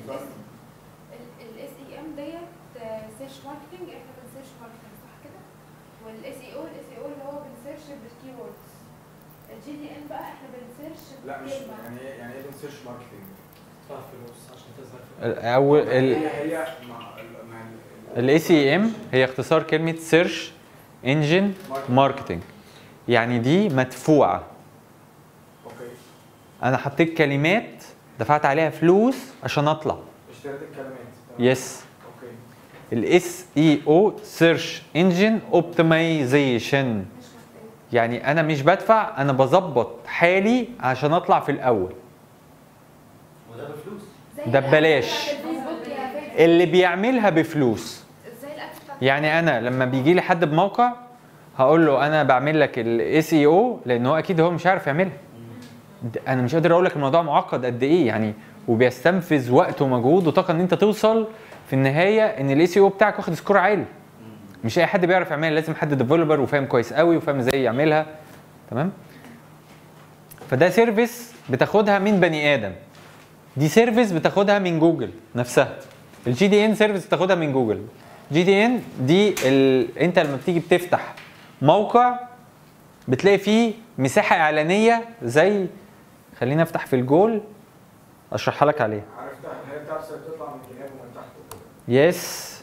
الاس اي ام ديت سيرش ماركتنج احنا بنسيرش ماركتنج صح كده؟ والاس اي او الاس اي او اللي هو بنسيرش بالكي ووردز الجي دي ان بقى احنا بنسيرش لا مش بالكلمة. يعني ايه يعني ايه بنسيرش ماركتنج تدفع فلوس عشان تظهر في اول هي ال هي مع ال- مع ال- الاي سي ام هي اختصار كلمه سيرش انجن ماركتنج يعني دي مدفوعه اوكي انا حطيت كلمات دفعت عليها فلوس عشان اطلع اشتريت الكلمات تمام. يس اوكي الاس اي او سيرش انجن اوبتمايزيشن يعني انا مش بدفع انا بظبط حالي عشان اطلع في الاول وده بفلوس زي ده الأكل ببلاش. بتاعت الفيسبوك يا فادي. اللي بيعملها بفلوس زي الاكل بتاعت يعني انا لما بيجي لي حد بموقع هقول له انا بعمل لك الاس اي او لان هو اكيد هو مش عارف يعملها د- انا مش قادر اقول لك الموضوع معقد قد ايه يعني وبيستنفذ وقت ومجهود وطاقه ان انت توصل في النهايه ان الاي سي او بتاعك واخد سكور عالي مش اي حد بيعرف يعملها لازم حد ديفلوبر وفاهم كويس قوي وفاهم ازاي يعملها تمام فده سيرفيس بتاخدها من بني ادم دي سيرفيس بتاخدها من جوجل نفسها الجي دي ان سيرفيس بتاخدها من جوجل جي دي ان دي ال... انت لما بتيجي بتفتح موقع بتلاقي فيه مساحه اعلانيه زي خلينا افتح في الجول اشرحها لك عليها عرفتها اللي هي الكبسه اللي بتطلع من الجناب ومن تحت وكده يس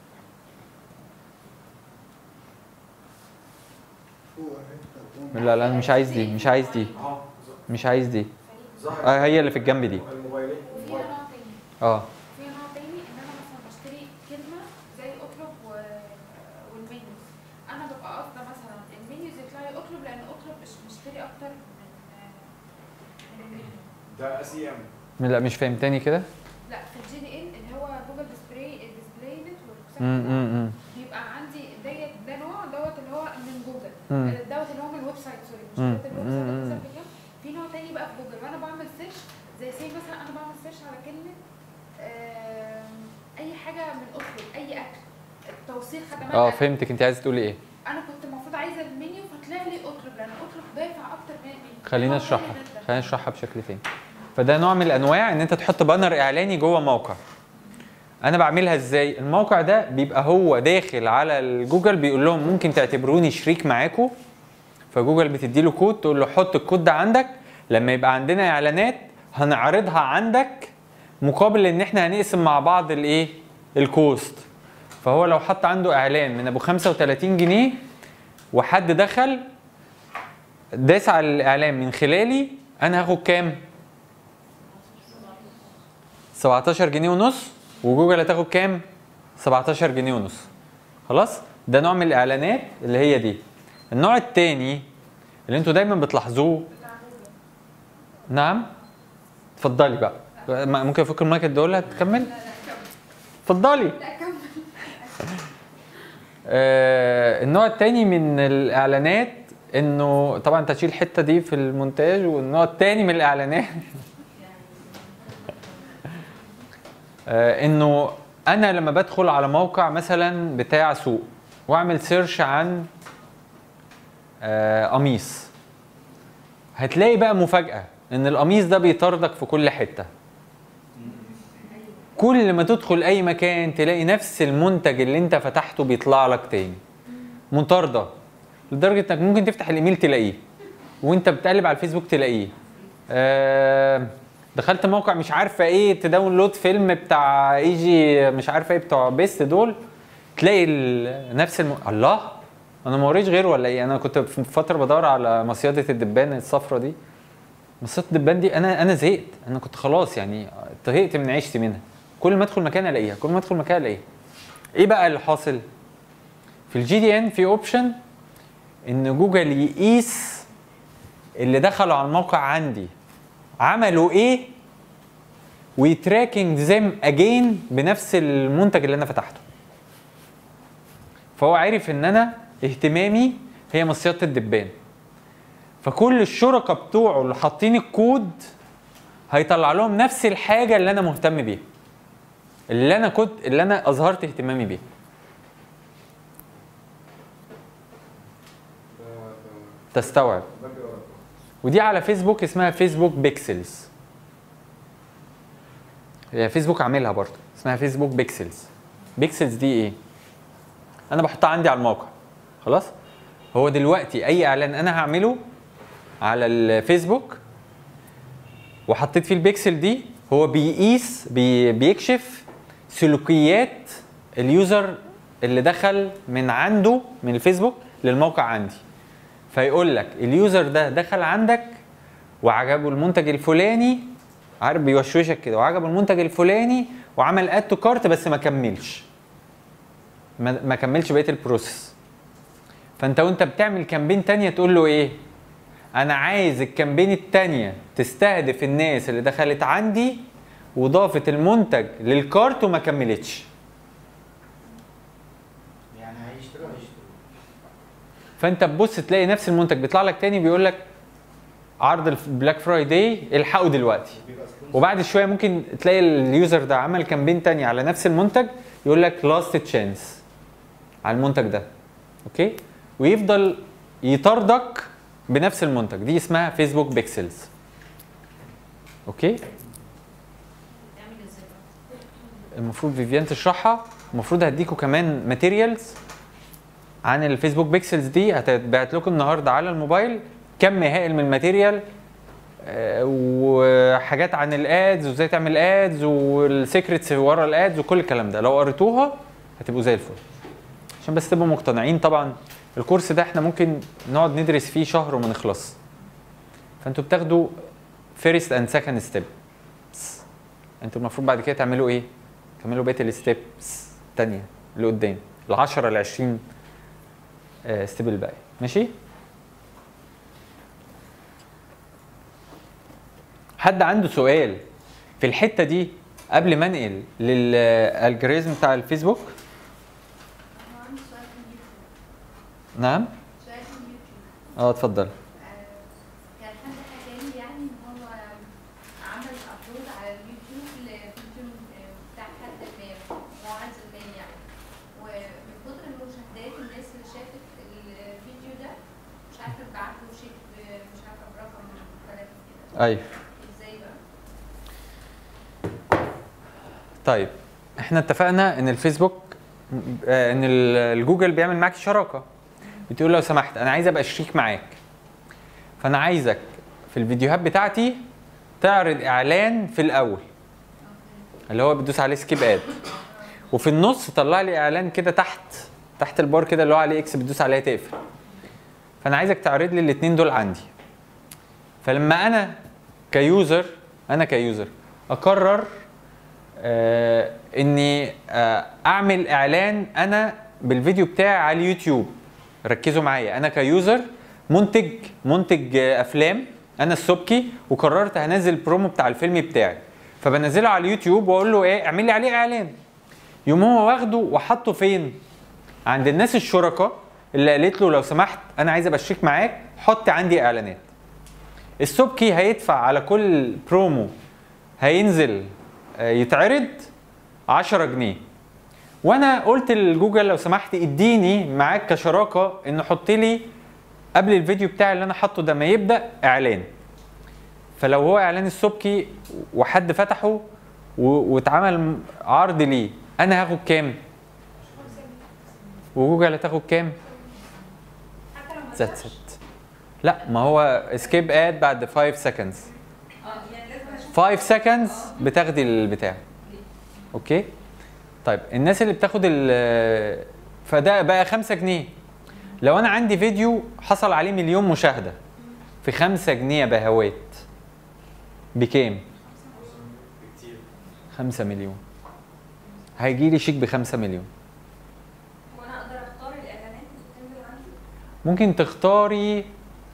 لا لا انا مش عايز دي مش عايز دي اهو مش عايز دي ظهر اه هي اللي في الجنب دي الموبايلين وفيها نوع تاني اه في نوع تاني ان انا مثلا بشتري كلمه زي اطلب و... والمنيوز انا ببقى قاصده مثلا المنيوز يطلع لي اطلب لان اطلب مش مشتري اكتر من من المنيو ده اس اي ام لا مش فاهم تاني كده لا في الجي دي ان اللي هو جوجل ديسبلاي ديسبلاي نتورك امم بيبقى عندي ديت ده نوع دوت اللي هو من جوجل مم. دوت اللي هو من الويب سايت سوري مش مم. دوت الويب سايت مم. الويب سايت كام في نوع تاني بقى في جوجل وانا بعمل سيرش زي سي مثلا انا بعمل سيرش على كلمه آم، اي حاجه من اطلب اي اكل توصيل خدمات اه أكل. فهمتك انت عايزه تقولي ايه انا كنت المفروض عايزه المنيو فطلع لي اطلب لان اطلب دافع اكتر من المنيو خلينا نوع نشرحها تاني جداً. خلينا نشرحها بشكل تاني فده نوع من الانواع ان انت تحط بانر اعلاني جوه موقع انا بعملها ازاي الموقع ده بيبقى هو داخل على الجوجل بيقول لهم ممكن تعتبروني شريك معاكم فجوجل بتدي له كود تقول له حط الكود ده عندك لما يبقى عندنا اعلانات هنعرضها عندك مقابل ان احنا هنقسم مع بعض الايه الكوست فهو لو حط عنده اعلان من ابو 35 جنيه وحد دخل داس على الاعلان من خلالي انا هاخد كام 17 جنيه ونص وجوجل هتاخد كام 17 جنيه ونص خلاص ده نوع من الاعلانات اللي هي دي النوع التاني اللي انتوا دايما بتلاحظوه نعم اتفضلي بقى م- ممكن افك المايك اديه تكمل اتفضلي لا كمل آه، النوع التاني من الاعلانات انه طبعا انت هتشيل الحته دي في المونتاج والنوع التاني من الاعلانات آه، انه انا لما بدخل على موقع مثلا بتاع سوق واعمل سيرش عن آه، قميص هتلاقي بقى مفاجاه ان القميص ده بيطاردك في كل حته كل ما تدخل اي مكان تلاقي نفس المنتج اللي انت فتحته بيطلع لك تاني مطارده لدرجه انك ممكن تفتح الايميل تلاقيه وانت بتقلب على الفيسبوك تلاقيه آه دخلت موقع مش عارفه ايه تداونلود فيلم بتاع ايجي مش عارفه ايه بتوع بيست دول تلاقي ال- نفس الم... الله انا ما وريش غيره ولا ايه انا كنت في فتره بدور على مصيده الدبان الصفرة دي مصيده الدبان دي انا انا زهقت انا كنت خلاص يعني طهقت من عيشتي منها كل ما ادخل مكان الاقيها كل ما ادخل مكان الاقيها ايه بقى اللي حاصل في الجي دي ان في اوبشن ان جوجل يقيس اللي دخلوا على الموقع عندي عملوا ايه ويتراكنج زم اجين بنفس المنتج اللي انا فتحته فهو عارف ان انا اهتمامي هي مصيده الدبان فكل الشركاء بتوعه اللي حاطين الكود هيطلع لهم نفس الحاجه اللي انا مهتم بيها اللي انا كنت اللي انا اظهرت اهتمامي بيها تستوعب ودي على فيسبوك اسمها فيسبوك بيكسلز هي فيسبوك عاملها برضه اسمها فيسبوك بيكسلز بيكسلز دي ايه انا بحطها عندي على الموقع خلاص هو دلوقتي اي اعلان انا هعمله على الفيسبوك وحطيت فيه البيكسل دي هو بيقيس بي بيكشف سلوكيات اليوزر اللي دخل من عنده من الفيسبوك للموقع عندي فيقول لك اليوزر ده دخل عندك وعجبه المنتج الفلاني عارف بيوشوشك كده وعجبه المنتج الفلاني وعمل اد تو كارت بس ما كملش ما ما كملش بقيه البروسيس فانت وانت بتعمل كامبين تانية تقول له ايه انا عايز الكامبين التانية تستهدف الناس اللي دخلت عندي وضافت المنتج للكارت وما كملتش يعني هيشتروا هيشتروا فانت تبص تلاقي نفس المنتج بيطلع لك تاني بيقول لك عرض البلاك فرايداي الحقوا دلوقتي وبعد شويه ممكن تلاقي اليوزر ده عمل كامبين تاني على نفس المنتج يقول لك لاست تشانس على المنتج ده اوكي ويفضل يطاردك بنفس المنتج دي اسمها فيسبوك بيكسلز اوكي نعمل ازاي بقى؟ المفروض فيفيان تشرحها المفروض هديكوا كمان ماتيريالز عن الفيسبوك بيكسلز دي هتتبعت لكم النهارده على الموبايل كم هائل من الماتيريال آه، وحاجات عن الادز وازاي تعمل ادز والسيكريتس ورا الادز وكل الكلام ده لو قريتوها هتبقوا زي الفل عشان بس تبقوا مقتنعين طبعا الكورس ده احنا ممكن نقعد ندرس فيه شهر وما نخلص فانتوا بتاخدوا فيرست اند سكند ستيب انتوا المفروض بعد كده تعملوا ايه؟ تعملوا بقيه الستيبس الثانيه اللي قدام ال 10 ل 20 ستيب الباقي ماشي؟ حد عنده سؤال في الحته دي قبل ما انقل للالجوريزم بتاع الفيسبوك هو عندي سؤال في اليوتيوب نعم سؤال في اليوتيوب اه اتفضل آه، كان حد حكى لي يعني ان هو عمل ابلود على اليوتيوب لفيديو آه، بتاع حد ما معز ما يعني ومن كتر المشاهدات الناس اللي شافت الفيديو ده مش عارفه تبعت له شيك ب- مش عارفه برقم مختلف كده ايوه ازاي بقى؟ طيب احنا اتفقنا ان الفيسبوك آه، ان ال- الجوجل بيعمل معاك شراكه بتقول لو سمحت انا عايز ابقى شريك معاك فانا عايزك في الفيديوهات بتاعتي تعرض اعلان في الاول اللي هو بتدوس عليه سكيب اد وفي النص طلع لي اعلان كده تحت تحت البار كده اللي هو عليه اكس بتدوس عليها تقفل فانا عايزك تعرض لي الاثنين دول عندي فلما انا كيوزر انا كيوزر اقرر آه اني آه اعمل اعلان انا بالفيديو بتاعي على اليوتيوب ركزوا معايا انا كيوزر منتج منتج آه افلام انا السبكي وقررت هنزل البرومو بتاع الفيلم بتاعي فبنزله على اليوتيوب واقول له ايه اعمل لي عليه اعلان يقوم هو واخده وحطه فين عند الناس الشركاء اللي قالت له لو سمحت انا عايز ابقى شريك معاك حط عندي اعلانات السبكي هيدفع على كل برومو هينزل آه، يتعرض 10 جنيه وانا قلت لجوجل لو سمحت اديني معاك كشراكه ان حط لي قبل الفيديو بتاعي اللي انا حاطه ده ما يبدا اعلان فلو هو اعلان السبكي وحد فتحه و- واتعمل عرض ليه انا هاخد كام وجوجل هتاخد كام ذاتس ات لا ما هو اسكيب اد بعد 5 سكندز اه يعني لازم اشوف 5 سكندز بتاخدي البتاع اوكي طيب الناس اللي بتاخد ال فده بقى 5 جنيه لو انا عندي فيديو حصل عليه مليون مشاهده في 5 جنيه يا بهوات بكام؟ كتير 5 مليون هيجي لي شيك ب 5 مليون وانا اقدر اختار الاعلانات اللي بتنزل عندي ممكن تختاري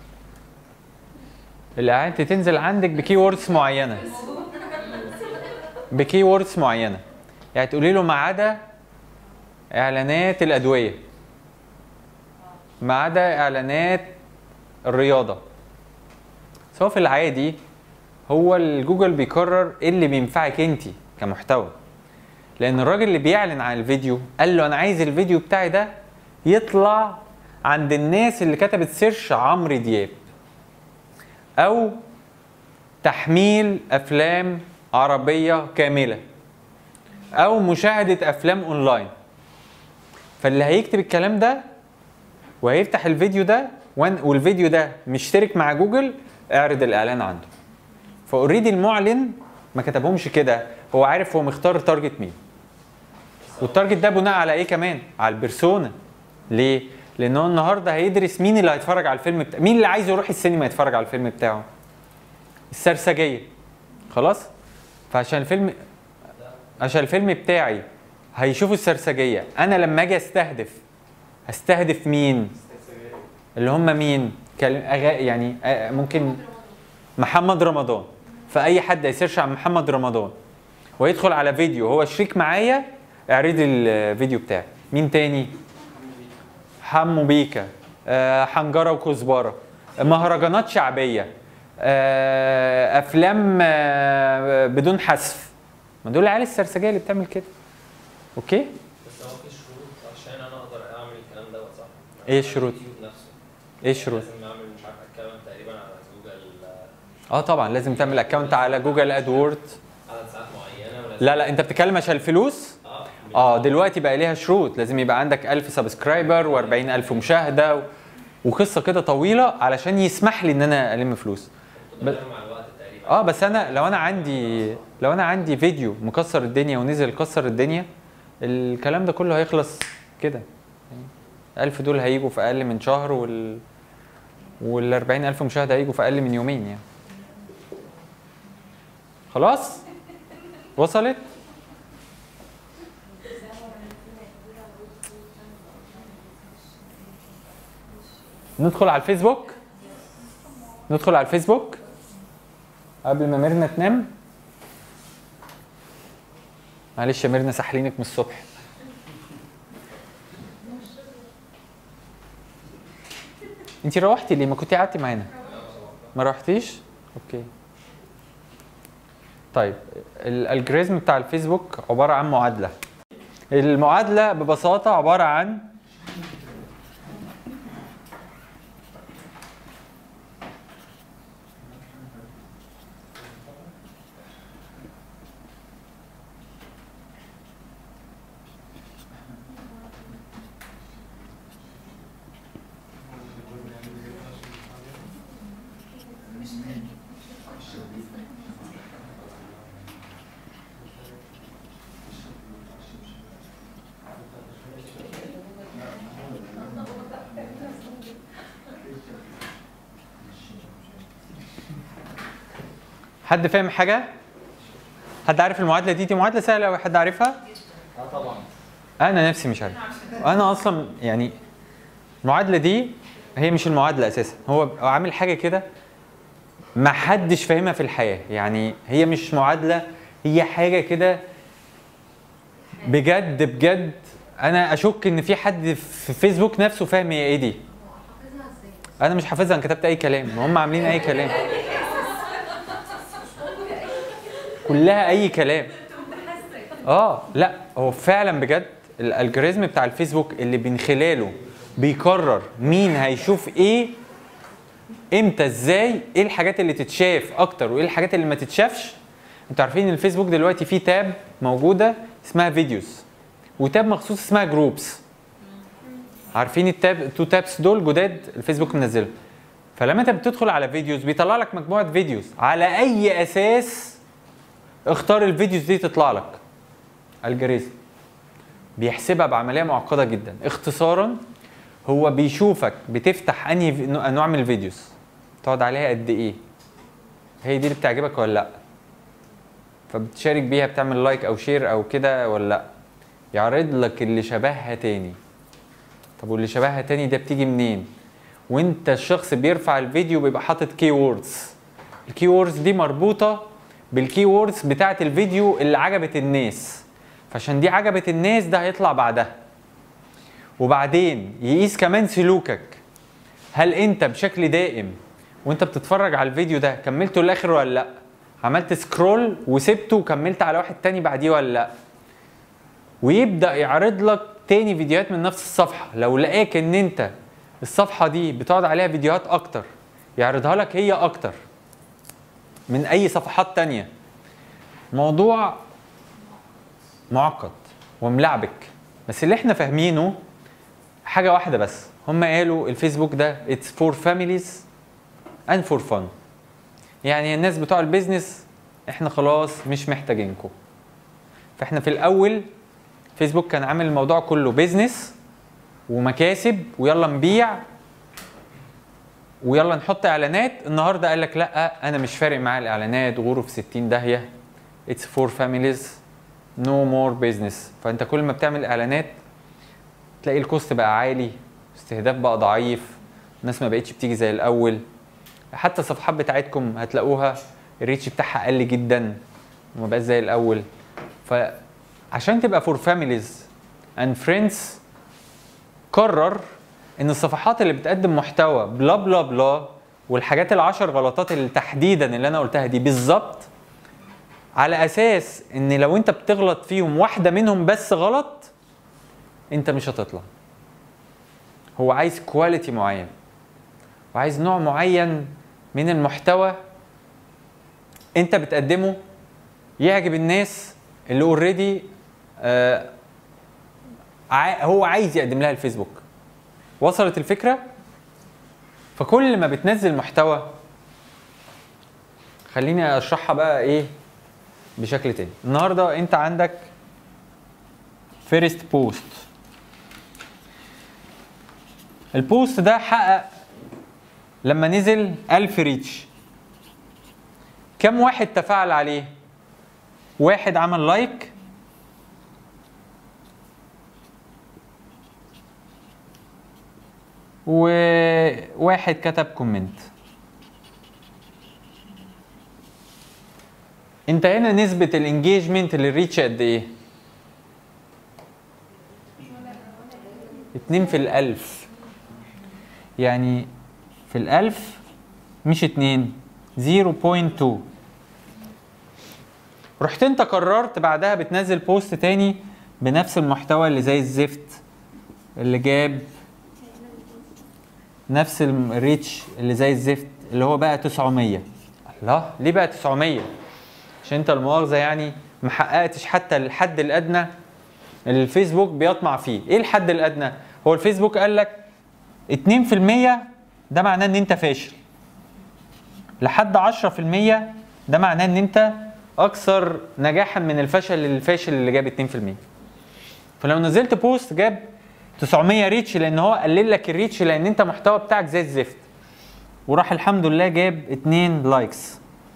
الاعلانات اللي تنزل عندك بكي ووردز معينه بكي ووردز معينه يعني تقولي له ما عدا اعلانات الادويه ما عدا اعلانات الرياضه بس هو في العادي هو الجوجل بيقرر ايه اللي بينفعك انت كمحتوى لان الراجل اللي بيعلن عن الفيديو قال له انا عايز الفيديو بتاعي ده يطلع عند الناس اللي كتبت سيرش عمرو دياب او تحميل افلام عربيه كامله او مشاهده افلام اونلاين فاللي هيكتب الكلام ده وهيفتح الفيديو ده وان- والفيديو ده مشترك مع جوجل اعرض الاعلان عنده فاوريدي المعلن ما كتبهمش كده هو عارف هو مختار تارجت مين والتارجت ده بناء على ايه كمان على البرسونا ليه لان هو النهارده هيدرس مين اللي هيتفرج على الفيلم بتاع مين اللي عايز يروح السينما يتفرج على الفيلم بتاعه السرسجيه خلاص فعشان الفيلم عشان الفيلم بتاعي هيشوفوا السرسجيه انا لما اجي استهدف هستهدف مين اللي هم مين كلم- أغا- يعني آه، ممكن محمد رمضان فاي حد يسيرش عن محمد رمضان ويدخل على فيديو هو شريك معايا اعرض الفيديو بتاعي مين تاني حمو بيكا آه، حنجره وكزبره مهرجانات شعبيه آه، افلام آه، بدون حذف ما دول العيال السرسجيه اللي بتعمل كده اوكي بس هو في شروط عشان انا اقدر اعمل الكلام دوت صح؟ ايه الشروط اليوتيوب نفسه ايه الشروط لازم اعمل مش عارف اكونت تقريبا على جوجل اه طبعا لازم تعمل اكونت على جوجل ادورد عدد ساعات معينه ولازم لا لا انت بتتكلم عشان الفلوس اه دلوقتي بقى ليها شروط لازم يبقى عندك 1000 سبسكرايبر و40000 مشاهده و... وقصه كده طويله علشان يسمح لي ان انا الم فلوس ب... مع الوقت تقريبا اه بس انا لو انا عندي لو انا عندي فيديو مكسر الدنيا ونزل كسر الدنيا الكلام ده كله هيخلص كده يعني 1000 دول هيجوا في اقل من شهر وال وال 40000 مشاهده هيجوا في اقل من يومين يعني خلاص وصلت ندخل على الفيسبوك ندخل على الفيسبوك قبل ما ميرنا تنام معلش يا ميرنا سحلينك من الصبح انت روحتي ليه ما كنتي قعدتي معانا ما روحتيش اوكي طيب الالجوريزم بتاع الفيسبوك عباره عن معادله المعادله ببساطه عباره عن حد فاهم حاجه حد عارف المعادله دي دي معادله سهله قوي حد عارفها اه طبعا انا نفسي مش عارف انا اصلا يعني المعادله دي هي مش المعادله اساسا هو هو عامل حاجه كده ما حدش فاهمها في الحياه يعني هي مش معادله هي حاجه كده بجد بجد انا اشك ان في حد في فيسبوك نفسه فاهم هي ايه دي انا مش حافظها انا كتبت اي كلام هم عاملين اي كلام كلها اي كلام اه لا هو فعلا بجد الالجوريزم بتاع الفيسبوك اللي من خلاله بيقرر مين هيشوف ايه امتى ازاي ايه الحاجات اللي تتشاف اكتر وايه الحاجات اللي ما تتشافش انتوا عارفين ان الفيسبوك دلوقتي فيه تاب موجوده اسمها فيديوز وتاب مخصوص اسمها جروبس عارفين التاب التو تابس دول جداد الفيسبوك منزلهم فلما انت بتدخل على فيديوز بيطلع لك مجموعه فيديوز على اي اساس اختار الفيديوز دي تطلع لك الجوريزم بيحسبها بعمليه معقده جدا اختصارا هو بيشوفك بتفتح انهي في- انواع من الفيديوز تقعد عليها قد ايه هي دي اللي بتعجبك ولا لا فبتشارك بيها بتعمل لايك او شير او كده ولا لا يعرض لك اللي شبهها تاني طب واللي شبهها تاني ده بتيجي منين وانت الشخص بيرفع الفيديو بيبقى حاطط كي ووردز الكي ووردز دي مربوطه بالكي ووردز بتاعه الفيديو اللي عجبت الناس فعشان دي عجبت الناس ده هيطلع بعدها وبعدين يقيس كمان سلوكك هل انت بشكل دائم وانت بتتفرج على الفيديو ده كملته للاخر ولا لا عملت سكرول وسبته وكملت على واحد تاني بعديه ولا لا ويبدا يعرض لك تاني فيديوهات من نفس الصفحه لو لقاك ان انت الصفحه دي بتقعد عليها فيديوهات اكتر يعرضها لك هي اكتر من اي صفحات تانية موضوع معقد وملعبك بس اللي احنا فاهمينه حاجه واحده بس هم قالوا الفيسبوك ده اتس فور فاميليز اند فور فن يعني الناس بتوع البيزنس احنا خلاص مش محتاجينكم فاحنا في الاول فيسبوك كان عامل الموضوع كله بيزنس ومكاسب ويلا نبيع ويلا نحط اعلانات النهارده قال لك لا انا مش فارق معايا الاعلانات غوره في 60 داهيه اتس فور فاميليز نو مور بيزنس فانت كل ما بتعمل اعلانات تلاقي الكوست بقى عالي استهداف بقى ضعيف الناس ما بقتش بتيجي زي الاول حتى الصفحات بتاعتكم هتلاقوها الريتش بتاعها قل جدا وما بقاش زي الاول فعشان تبقى فور فاميليز اند فريندز قرر ان الصفحات اللي بتقدم محتوى بلا بلا بلا والحاجات العشر غلطات اللي تحديدا اللي انا قلتها دي بالظبط على اساس ان لو انت بتغلط فيهم واحده منهم بس غلط انت مش هتطلع هو عايز كواليتي معين وعايز نوع معين من المحتوى انت بتقدمه يعجب الناس اللي اوريدي آه هو عايز يقدم لها الفيسبوك وصلت الفكره فكل ما بتنزل محتوى خليني اشرحها بقى ايه بشكل تاني النهارده انت عندك فيرست بوست البوست ده حقق لما نزل 1000 ريتش كم واحد تفاعل عليه واحد عمل لايك وواحد كتب كومنت انت هنا نسبة الانجيجمنت للريتش قد ايه؟ اتنين في الألف يعني في الألف مش اتنين 0.2 رحت انت قررت بعدها بتنزل بوست تاني بنفس المحتوى اللي زي الزفت اللي جاب نفس الريتش اللي زي الزفت اللي هو بقى 900 الله ليه بقى 900 عشان انت المؤاخذه يعني ما حققتش حتى الحد الادنى اللي الفيسبوك بيطمع فيه ايه الحد الادنى هو الفيسبوك قال لك 2% ده معناه ان انت فاشل لحد 10% ده معناه ان انت اكثر نجاحا من الفشل الفاشل اللي جاب 2% فلو نزلت بوست جاب 900 ريتش لان هو قلل لك الريتش لان انت محتوى بتاعك زي الزفت وراح الحمد لله جاب 2 لايكس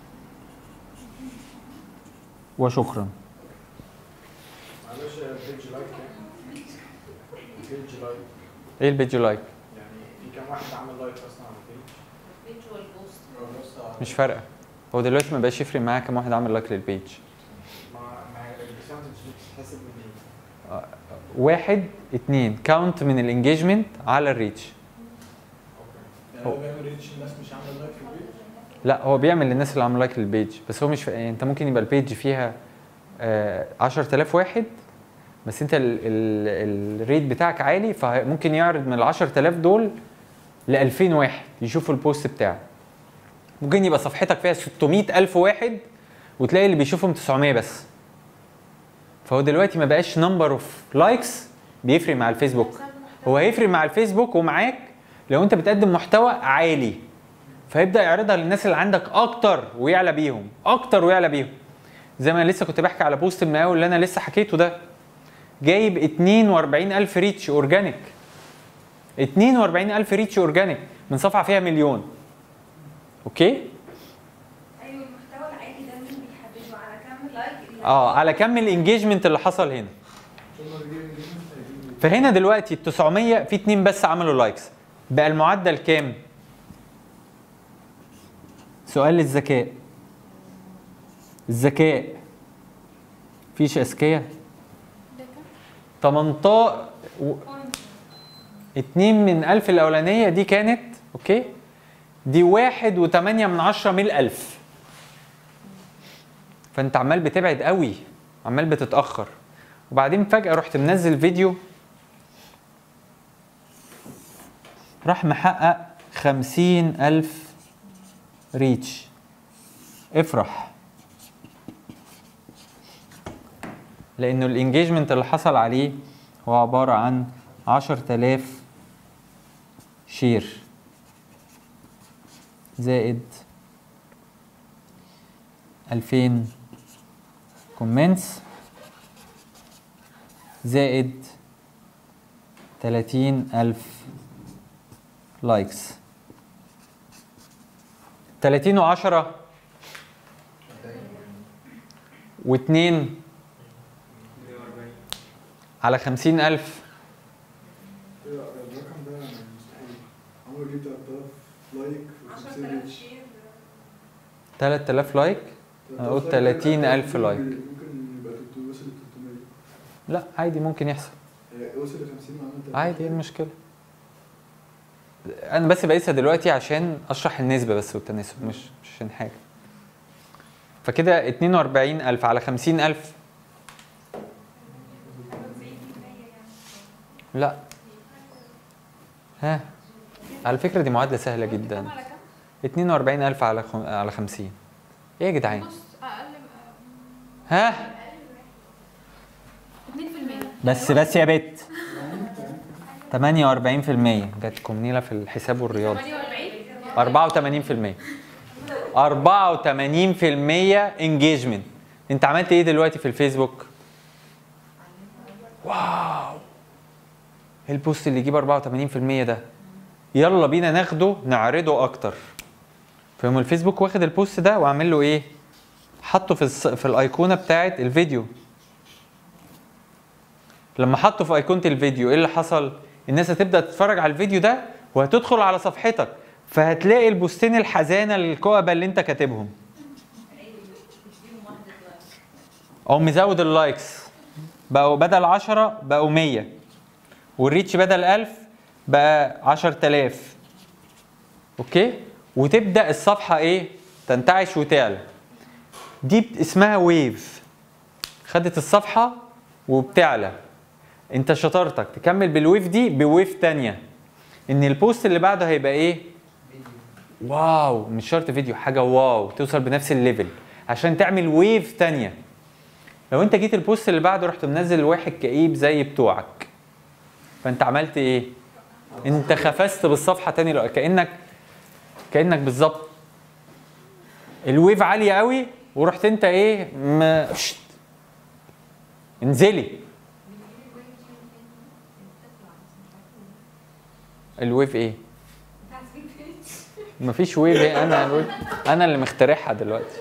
وشكرا معلش البيج لايك يعني البيج لايك ايه البيج لايك يعني في كام واحد عمل لايك اصلا على البيج؟ البيج والبوست والبوست مش فارقه هو دلوقتي ما بقاش يفرق معاك كم واحد عمل لايك للبيج ما ما هي البرسنتج بتتحسب من ايه؟ واحد اتنين كاونت من الانجيجمنت على الريتش يعني هو بيعمل ريتش الناس مش عامله لايك في البيج؟ لا هو بيعمل للناس اللي عامله لايك للبيج بس هو مش ف... يعني انت ممكن يبقى البيج فيها آه 10000 واحد بس انت ال... ال... الريت بتاعك عالي فممكن يعرض من ال 10000 دول ل 2000 واحد يشوفوا البوست بتاعك ممكن يبقى صفحتك فيها 600000 واحد وتلاقي اللي بيشوفهم 900 بس فهو دلوقتي ما بقاش نمبر اوف لايكس بيفرق مع الفيسبوك هو هيفرق مع الفيسبوك ومعاك لو انت بتقدم محتوى عالي فيبدا يعرضها للناس اللي عندك اكتر ويعلى بيهم اكتر ويعلى بيهم زي ما أنا لسه كنت بحكي على بوست من اول اللي انا لسه حكيته ده جايب 42000 ريتش اورجانيك 42000 ريتش اورجانيك من صفحه فيها مليون اوكي ايوه المحتوى العادي ده مين بيحدده على كام لايك اللي اه على كم الانجيجمنت اللي حصل هنا فهنا دلوقتي ال 900 في اتنين بس عملوا لايكس بقى المعدل كام؟ سؤال للذكاء الذكاء فيش اذكياء 18 و... اتنين من ألف الأولانية دي كانت أوكي دي واحد وتمانية من عشرة من الألف فانت عمال بتبعد قوي عمال بتتأخر وبعدين فجأة رحت منزل فيديو راح محقق خمسين ألف ريتش افرح لأنه الانجيجمنت اللي حصل عليه هو عبارة عن عشر تلاف شير زائد ألفين كومنتس زائد تلاتين ألف لايكس تلاتين وعشرة واتنين على خمسين ألف الرقم ده مستحيل عمرو جبت 3000 لايك في 50 ريتش تلات آلاف لايك أنا قلت تلاتين ألف لايك ممكن يبقى 300 وصل ل 300 لا عادي ممكن يحصل هي وصل ل 50 معناها عادي ايه المشكلة أنا بس بقيسها دلوقتي عشان أشرح النسبة بس والتناسب مش مش عشان حاجة فكده اتنين وأربعين ألف على خمسين ألف لا ها على فكرة دي معادلة سهلة جدا اتنين وأربعين ألف على خم... على خمسين ايه يا جدعان نص اقل ها 2% بس بس يا بت 48% جاتكم نيلة في الحساب والرياضة 48 84% 84% انجيجمنت انت عملت ايه دلوقتي في الفيسبوك واو ايه البوست اللي يجيب 84% ده يلا بينا ناخده نعرضه اكتر فيقوم الفيسبوك واخد البوست ده وعامل له ايه حطه في الص... في الايقونه بتاعت الفيديو لما حطه في ايقونه الفيديو ايه اللي حصل الناس هتبدا تتفرج على الفيديو ده وهتدخل على صفحتك فهتلاقي البوستين الحزانه الكؤبه اللي انت كاتبهم او مزود اللايكس بقوا بدل 10 بقوا 100 والريتش بدل 1000 بقى 10000 اوكي وتبدا الصفحه ايه تنتعش وتعلى دي بت- اسمها ويف خدت الصفحه وبتعلى انت شطارتك تكمل بالويف دي بويف تانية ان البوست اللي بعده هيبقى ايه واو مش شرط فيديو حاجه واو توصل بنفس الليفل عشان تعمل ويف تانية لو انت جيت البوست اللي بعده رحت منزل واحد كئيب زي بتوعك فانت عملت ايه انت خفست بالصفحه تاني لو كانك كانك بالظبط الويف عاليه قوي ورحت انت ايه ما شت. انزلي الويف ايه مفيش ويف ايه انا الويف انا اللي مخترعها دلوقتي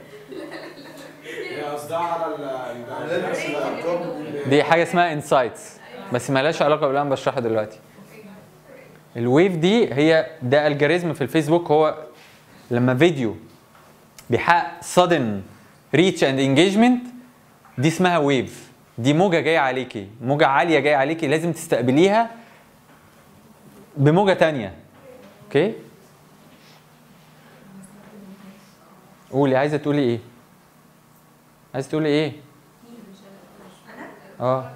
هي قصدها على ال- نفس الارقام دي حاجه اسمها انسايتس بس مالهاش علاقه باللي انا بشرحه دلوقتي الويف دي هي ده الجوريزم في الفيسبوك هو لما فيديو بيحقق sudden reach and engagement دي اسمها ويف دي موجه جايه عليكي موجه عاليه جايه عليكي لازم تستقبليها بموجه تانية اوكي قولي عايزه تقولي ايه عايزه تقولي ايه اه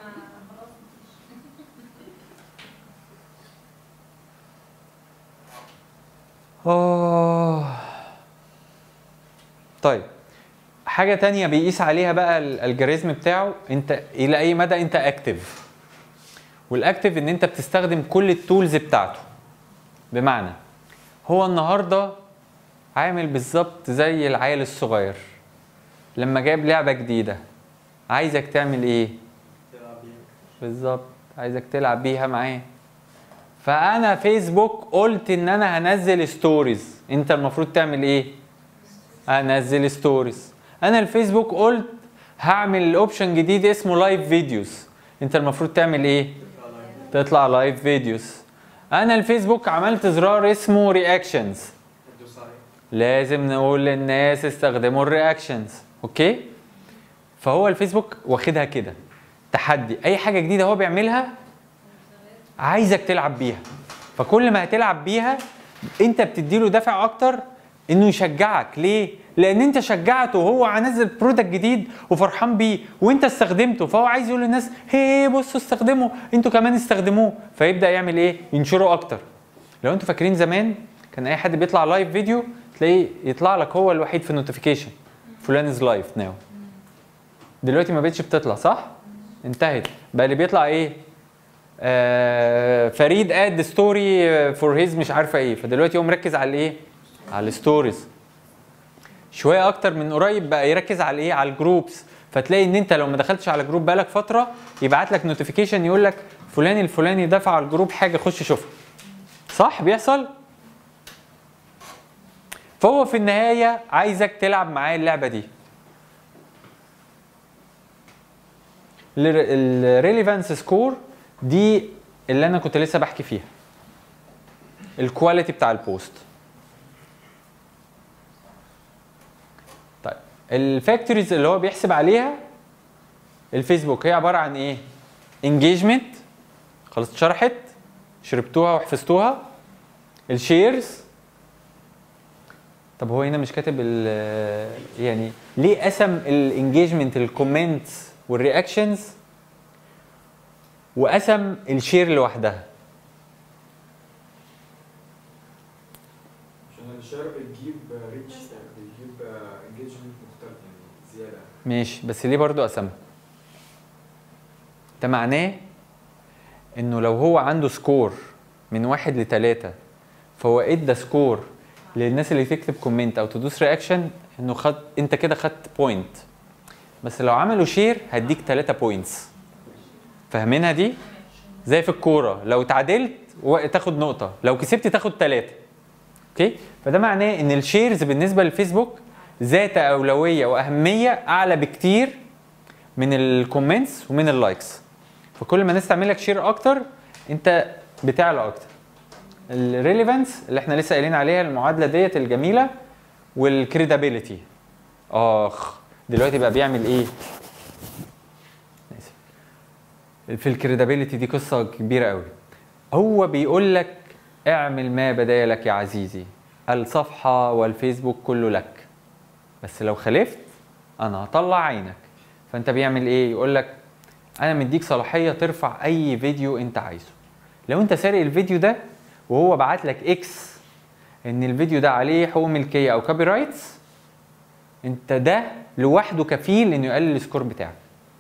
اه طيب حاجة تانية بيقيس عليها بقى الالجوريزم بتاعه انت الى اي مدى انت اكتف والاكتف ان انت بتستخدم كل التولز بتاعته بمعنى هو النهارده عامل بالظبط زي العيل الصغير لما جاب لعبة جديدة عايزك تعمل ايه بالظبط عايزك تلعب بيها معاه فانا فيسبوك قلت ان انا هنزل ستوريز انت المفروض تعمل ايه انزل ستوريز انا الفيسبوك قلت هعمل اوبشن جديد اسمه لايف فيديوز انت المفروض تعمل ايه تطلع لايف فيديوز انا الفيسبوك عملت زرار اسمه رياكشنز لازم نقول للناس استخدموا الرياكشنز اوكي فهو الفيسبوك واخدها كده تحدي اي حاجه جديده هو بيعملها عايزك تلعب بيها فكل ما هتلعب بيها انت بتديله دافع اكتر انه يشجعك ليه لان انت شجعته وهو هنزل برودكت جديد وفرحان بيه وانت استخدمته فهو عايز يقول للناس هي بصوا استخدموا انتوا كمان استخدموه فيبدا يعمل ايه ينشره اكتر لو انتوا فاكرين زمان كان اي حد بيطلع لايف فيديو تلاقيه يطلع لك هو الوحيد في النوتيفيكيشن فلان از لايف ناو دلوقتي ما بقتش بتطلع صح انتهت بقى اللي بيطلع ايه آه فريد اد ستوري فور هيز مش عارفه ايه فدلوقتي هو مركز على الايه على الستوريز شويه اكتر من قريب بقى يركز على ايه على الجروبس فتلاقي ان انت لو ما دخلتش على جروب بقالك فتره يبعت لك نوتيفيكيشن يقول لك فلان الفلاني دفع على الجروب حاجه خش شوفها صح بيحصل فهو في النهايه عايزك تلعب معاه اللعبه دي الريليفانس سكور دي اللي انا كنت لسه بحكي فيها الكواليتي بتاع البوست طيب الفاكتوريز اللي هو بيحسب عليها الفيسبوك هي عباره عن ايه انجيجمنت خلاص اتشرحت شربتوها وحفظتوها الشيرز طب هو هنا مش كاتب ال يعني ليه قسم الانجيجمنت الكومنتس والرياكشنز وقسم الشير لوحدها عشان الشير بتجيب ريتش بتجيب انجيجمنت مختلف يعني زياده ماشي بس ليه برضو قسمها ده معناه انه لو هو عنده سكور من واحد لتلاتة فهو ادى سكور للناس اللي تكتب كومنت او تدوس رياكشن انه خد انت كده خدت بوينت بس لو عملوا شير هديك 3 بوينتس فاهمينها دي زي في الكوره لو تعادلت و- تاخد نقطه لو كسبت تاخد ثلاثه اوكي فده معناه ان الشيرز بالنسبه للفيسبوك ذات اولويه واهميه اعلى بكتير من الكومنتس ومن اللايكس فكل ما الناس تعمل لك شير اكتر انت بتعلى اكتر الريليفانس اللي احنا لسه قايلين عليها المعادله ديت الجميله والكريدابيلتي اخ دلوقتي بقى بيعمل ايه آسف. في الكريدابيلتي دي قصه كبيره قوي هو بيقول لك اعمل ما بدا لك يا عزيزي الصفحه والفيسبوك كله لك بس لو خالفت انا هطلع عينك فانت بيعمل ايه يقول لك انا مديك صلاحيه ترفع اي فيديو انت عايزه لو انت سارق الفيديو ده وهو بعت لك اكس ان الفيديو ده عليه حقوق ملكيه او كوبي رايتس انت ده لوحده كفيل انه يقلل السكور بتاعك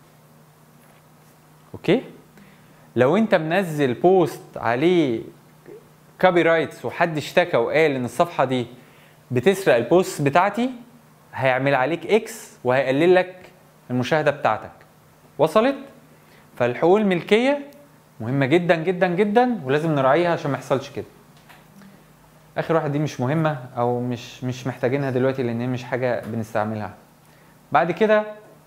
اوكي لو انت منزل بوست عليه كوبي رايتس وحد اشتكى وقال ان الصفحه دي بتسرق البوست بتاعتي هيعمل عليك اكس وهيقلل لك المشاهده بتاعتك وصلت فالحقوق الملكيه مهمه جدا جدا جدا ولازم نراعيها عشان ما يحصلش كده اخر واحده دي مش مهمه او مش مش محتاجينها دلوقتي لان هي مش حاجه بنستعملها بعد كده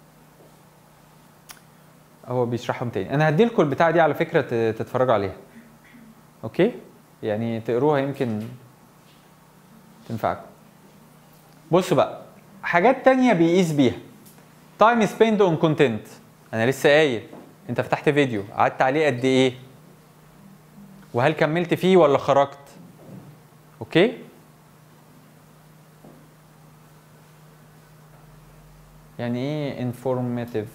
هو بيشرحهم تاني انا هدي لكم البتاعه دي على فكره ت- تتفرجوا عليها اوكي يعني تقروها يمكن تنفعكم بصوا بقى حاجات تانية بيقيس بيها تايم سبيند اون كونتنت انا لسه قايل انت فتحت فيديو قعدت عليه قد ايه وهل كملت فيه ولا خرجت اوكي يعني ايه انفورماتيف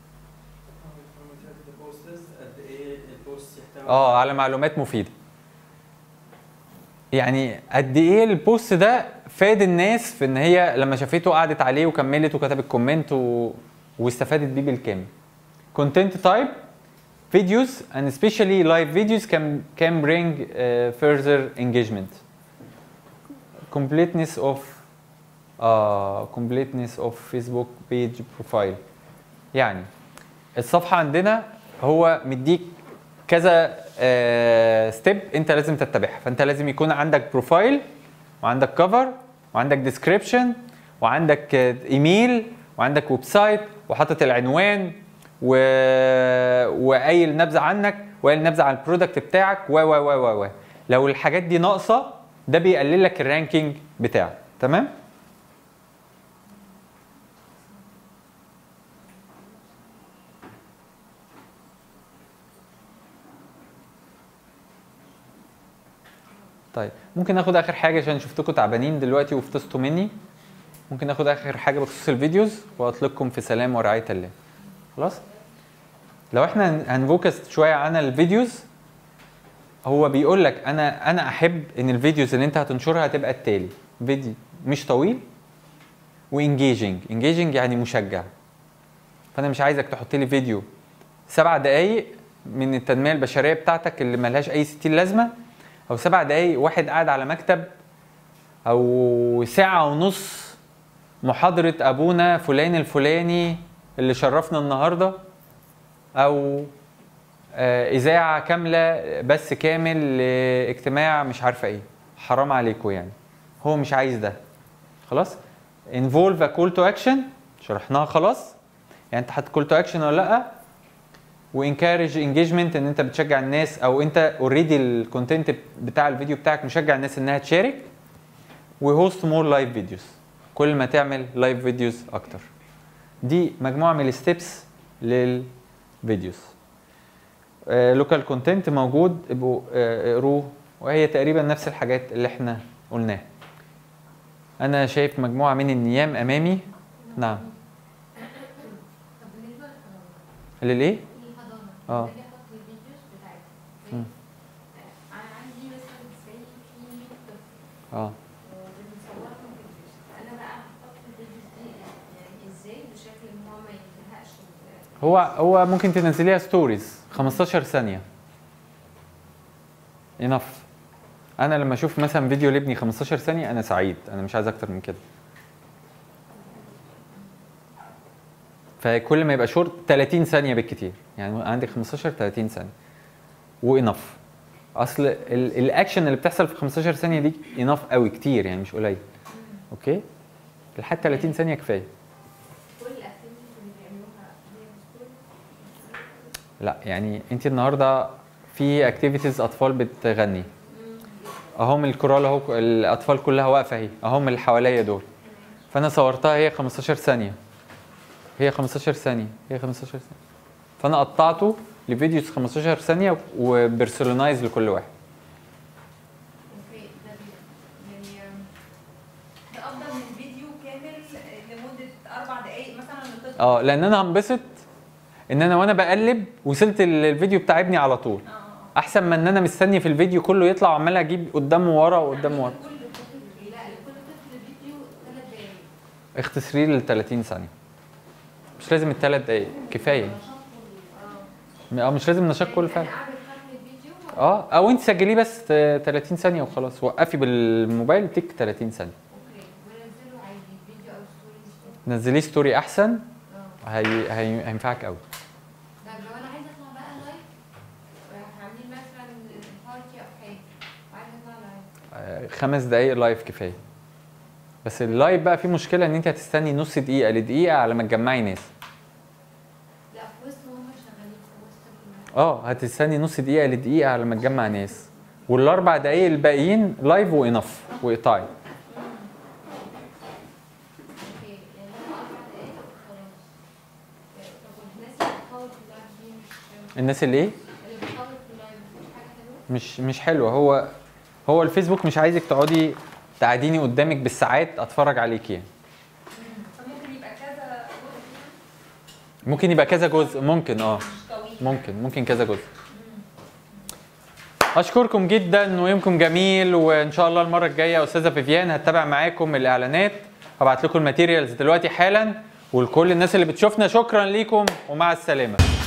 البوستز قد ايه البوست يحتوي اه على معلومات مفيده يعني قد ايه البوست ده فاد الناس في ان هي لما شافته قعدت عليه وكملت وكتبت كومنت و... واستفادت بيه بالكامل content type videos and especially live videos can can bring uh, further engagement completeness of uh, completeness of Facebook page profile يعني الصفحة عندنا هو مديك كذا ستيب انت لازم تتبعها فانت لازم يكون عندك بروفايل وعندك كفر وعندك ديسكريبشن وعندك آه، ايميل وعندك ويب سايت وحاطط العنوان و... وقايل نبذه عنك وقايل نبذه عن البرودكت بتاعك و و و و و لو الحاجات دي ناقصه ده بيقلل لك الرانكينج بتاعك تمام طيب ممكن ناخد اخر حاجه عشان شفتكم تعبانين دلوقتي وفطستوا مني ممكن ناخد اخر حاجه بخصوص الفيديوز واطلقكم في سلام ورعايه الله خلاص لو احنا هن- هنفوكس شويه عن الفيديوز هو بيقول لك انا انا احب ان الفيديوز اللي انت هتنشرها تبقى التالي فيديو مش طويل وانجيجنج انجيجنج يعني مشجع فانا مش عايزك تحط لي فيديو سبع دقايق من التنميه البشريه بتاعتك اللي ملهاش اي ستين لازمه او سبع دقايق واحد قاعد على مكتب او ساعه ونص محاضره ابونا فلان الفلاني اللي شرفنا النهارده او آه، اذاعه كامله بس كامل لاجتماع مش عارفه ايه حرام عليكم يعني هو مش عايز ده خلاص involve a call to action شرحناها خلاص يعني انت حاطط كول تو اكشن ولا لا وانكارج انجيجمنت ان انت بتشجع الناس او انت اوريدي الكونتنت بتاع الفيديو بتاعك مشجع الناس انها تشارك وهوست مور لايف فيديوز كل ما تعمل لايف فيديوز اكتر دي مجموعه من الستبس للفيديوز لوكال كونتنت موجود ابقوا آه، اقروه وهي تقريبا نفس الحاجات اللي احنا قلناها انا شايف مجموعه من النيام امامي نعم طب بالنسبه للحضانه للايه الحضانه اه. باجي احط الفيديوز بتاعتي مم. انا عندي مثلا زي في 100 طفل اه وبنصورهم فيديوز انا بقى هحط الفيديوز دي يعني ازاي بشكل ان هو ما يزهقش ال- هو هو ممكن تنزليها ستوريز 15 ثانيه انف انا لما اشوف مثلا فيديو لابني 15 ثانيه انا سعيد انا مش عايز اكتر من كده فكل ما يبقى شورت 30 ثانيه بالكتير يعني عندك 15 30 ثانيه وانف اصل ال- الاكشن اللي بتحصل في 15 ثانيه دي انف قوي كتير يعني مش قليل اوكي لحد 30 ثانيه كفايه كل الاكتيفيتيز اللي بيعملوها هي بتكون لا يعني انت النهارده في اكتيفيتيز اطفال بتغني اهم الكورال اهو الاطفال كلها واقفه اهي اهم اللي حواليا دول فانا صورتها هي 15 ثانيه هي 15 ثانيه هي 15 ثانيه فانا قطعته لفيديوز 15 ثانيه وبرسونلايز لكل واحد اوكي ده بي- يعني آم، ده افضل من فيديو كامل لمده اربع دقائق مثلا لطفل اه لان انا هنبسط ان انا وانا بقلب وصلت للفيديو بتاع ابني على طول احسن ما ان انا مستني في الفيديو كله يطلع وعمال اجيب قدامه ورا وقدامه ورا كل طفل لا لكل طفل فيديو ثلاث دقايق اختصريه ل 30 ثانيه مش لازم الثلاث دقايق كفايه اه مش لازم نشاط كله فعلا اعمل ختم الفيديو اه او انت سجليه بس ت- 30 ثانيه وخلاص وقفي بالموبايل تك 30 ثانيه اوكي ونزله عادي فيديو او ستوريز نزليه ستوري احسن هي... هي... هينفعك قوي طب لو انا عايزه اطلع بقى لايف عاملين مثلا بارتي او حاجه وعايزه اطلع لايف آه، خمس دقايق لايف كفايه بس اللايف بقى فيه مشكله ان انت هتستني نص دقيقه لدقيقه على ما تجمعي ناس لا في وسط وهم شغالين في وسط ال- اه هتستني نص دقيقه لدقيقه على ما تجمع ناس والاربع دقايق الباقيين لايف وانف واقطاعي اوكي يعني هم اربع دقايق وخلاص طب والناس اللي بتحاول في اللايف دي مش الناس اللي ايه اللي بتحاول في اللايف مش حاجه حلوه مش مش حلوه هو هو الفيسبوك مش عايزك تقعدي تقعديني قدامك بالساعات اتفرج عليك يعني فممكن يبقى كذا ممكن يبقى كذا جزء ممكن اه ممكن ممكن كذا جزء اشكركم جدا ويومكم جميل وان شاء الله المره الجايه استاذه فيفيان هتتابع معاكم الاعلانات هبعت لكم الماتيريالز دلوقتي حالا ولكل الناس اللي بتشوفنا شكرا ليكم ومع السلامه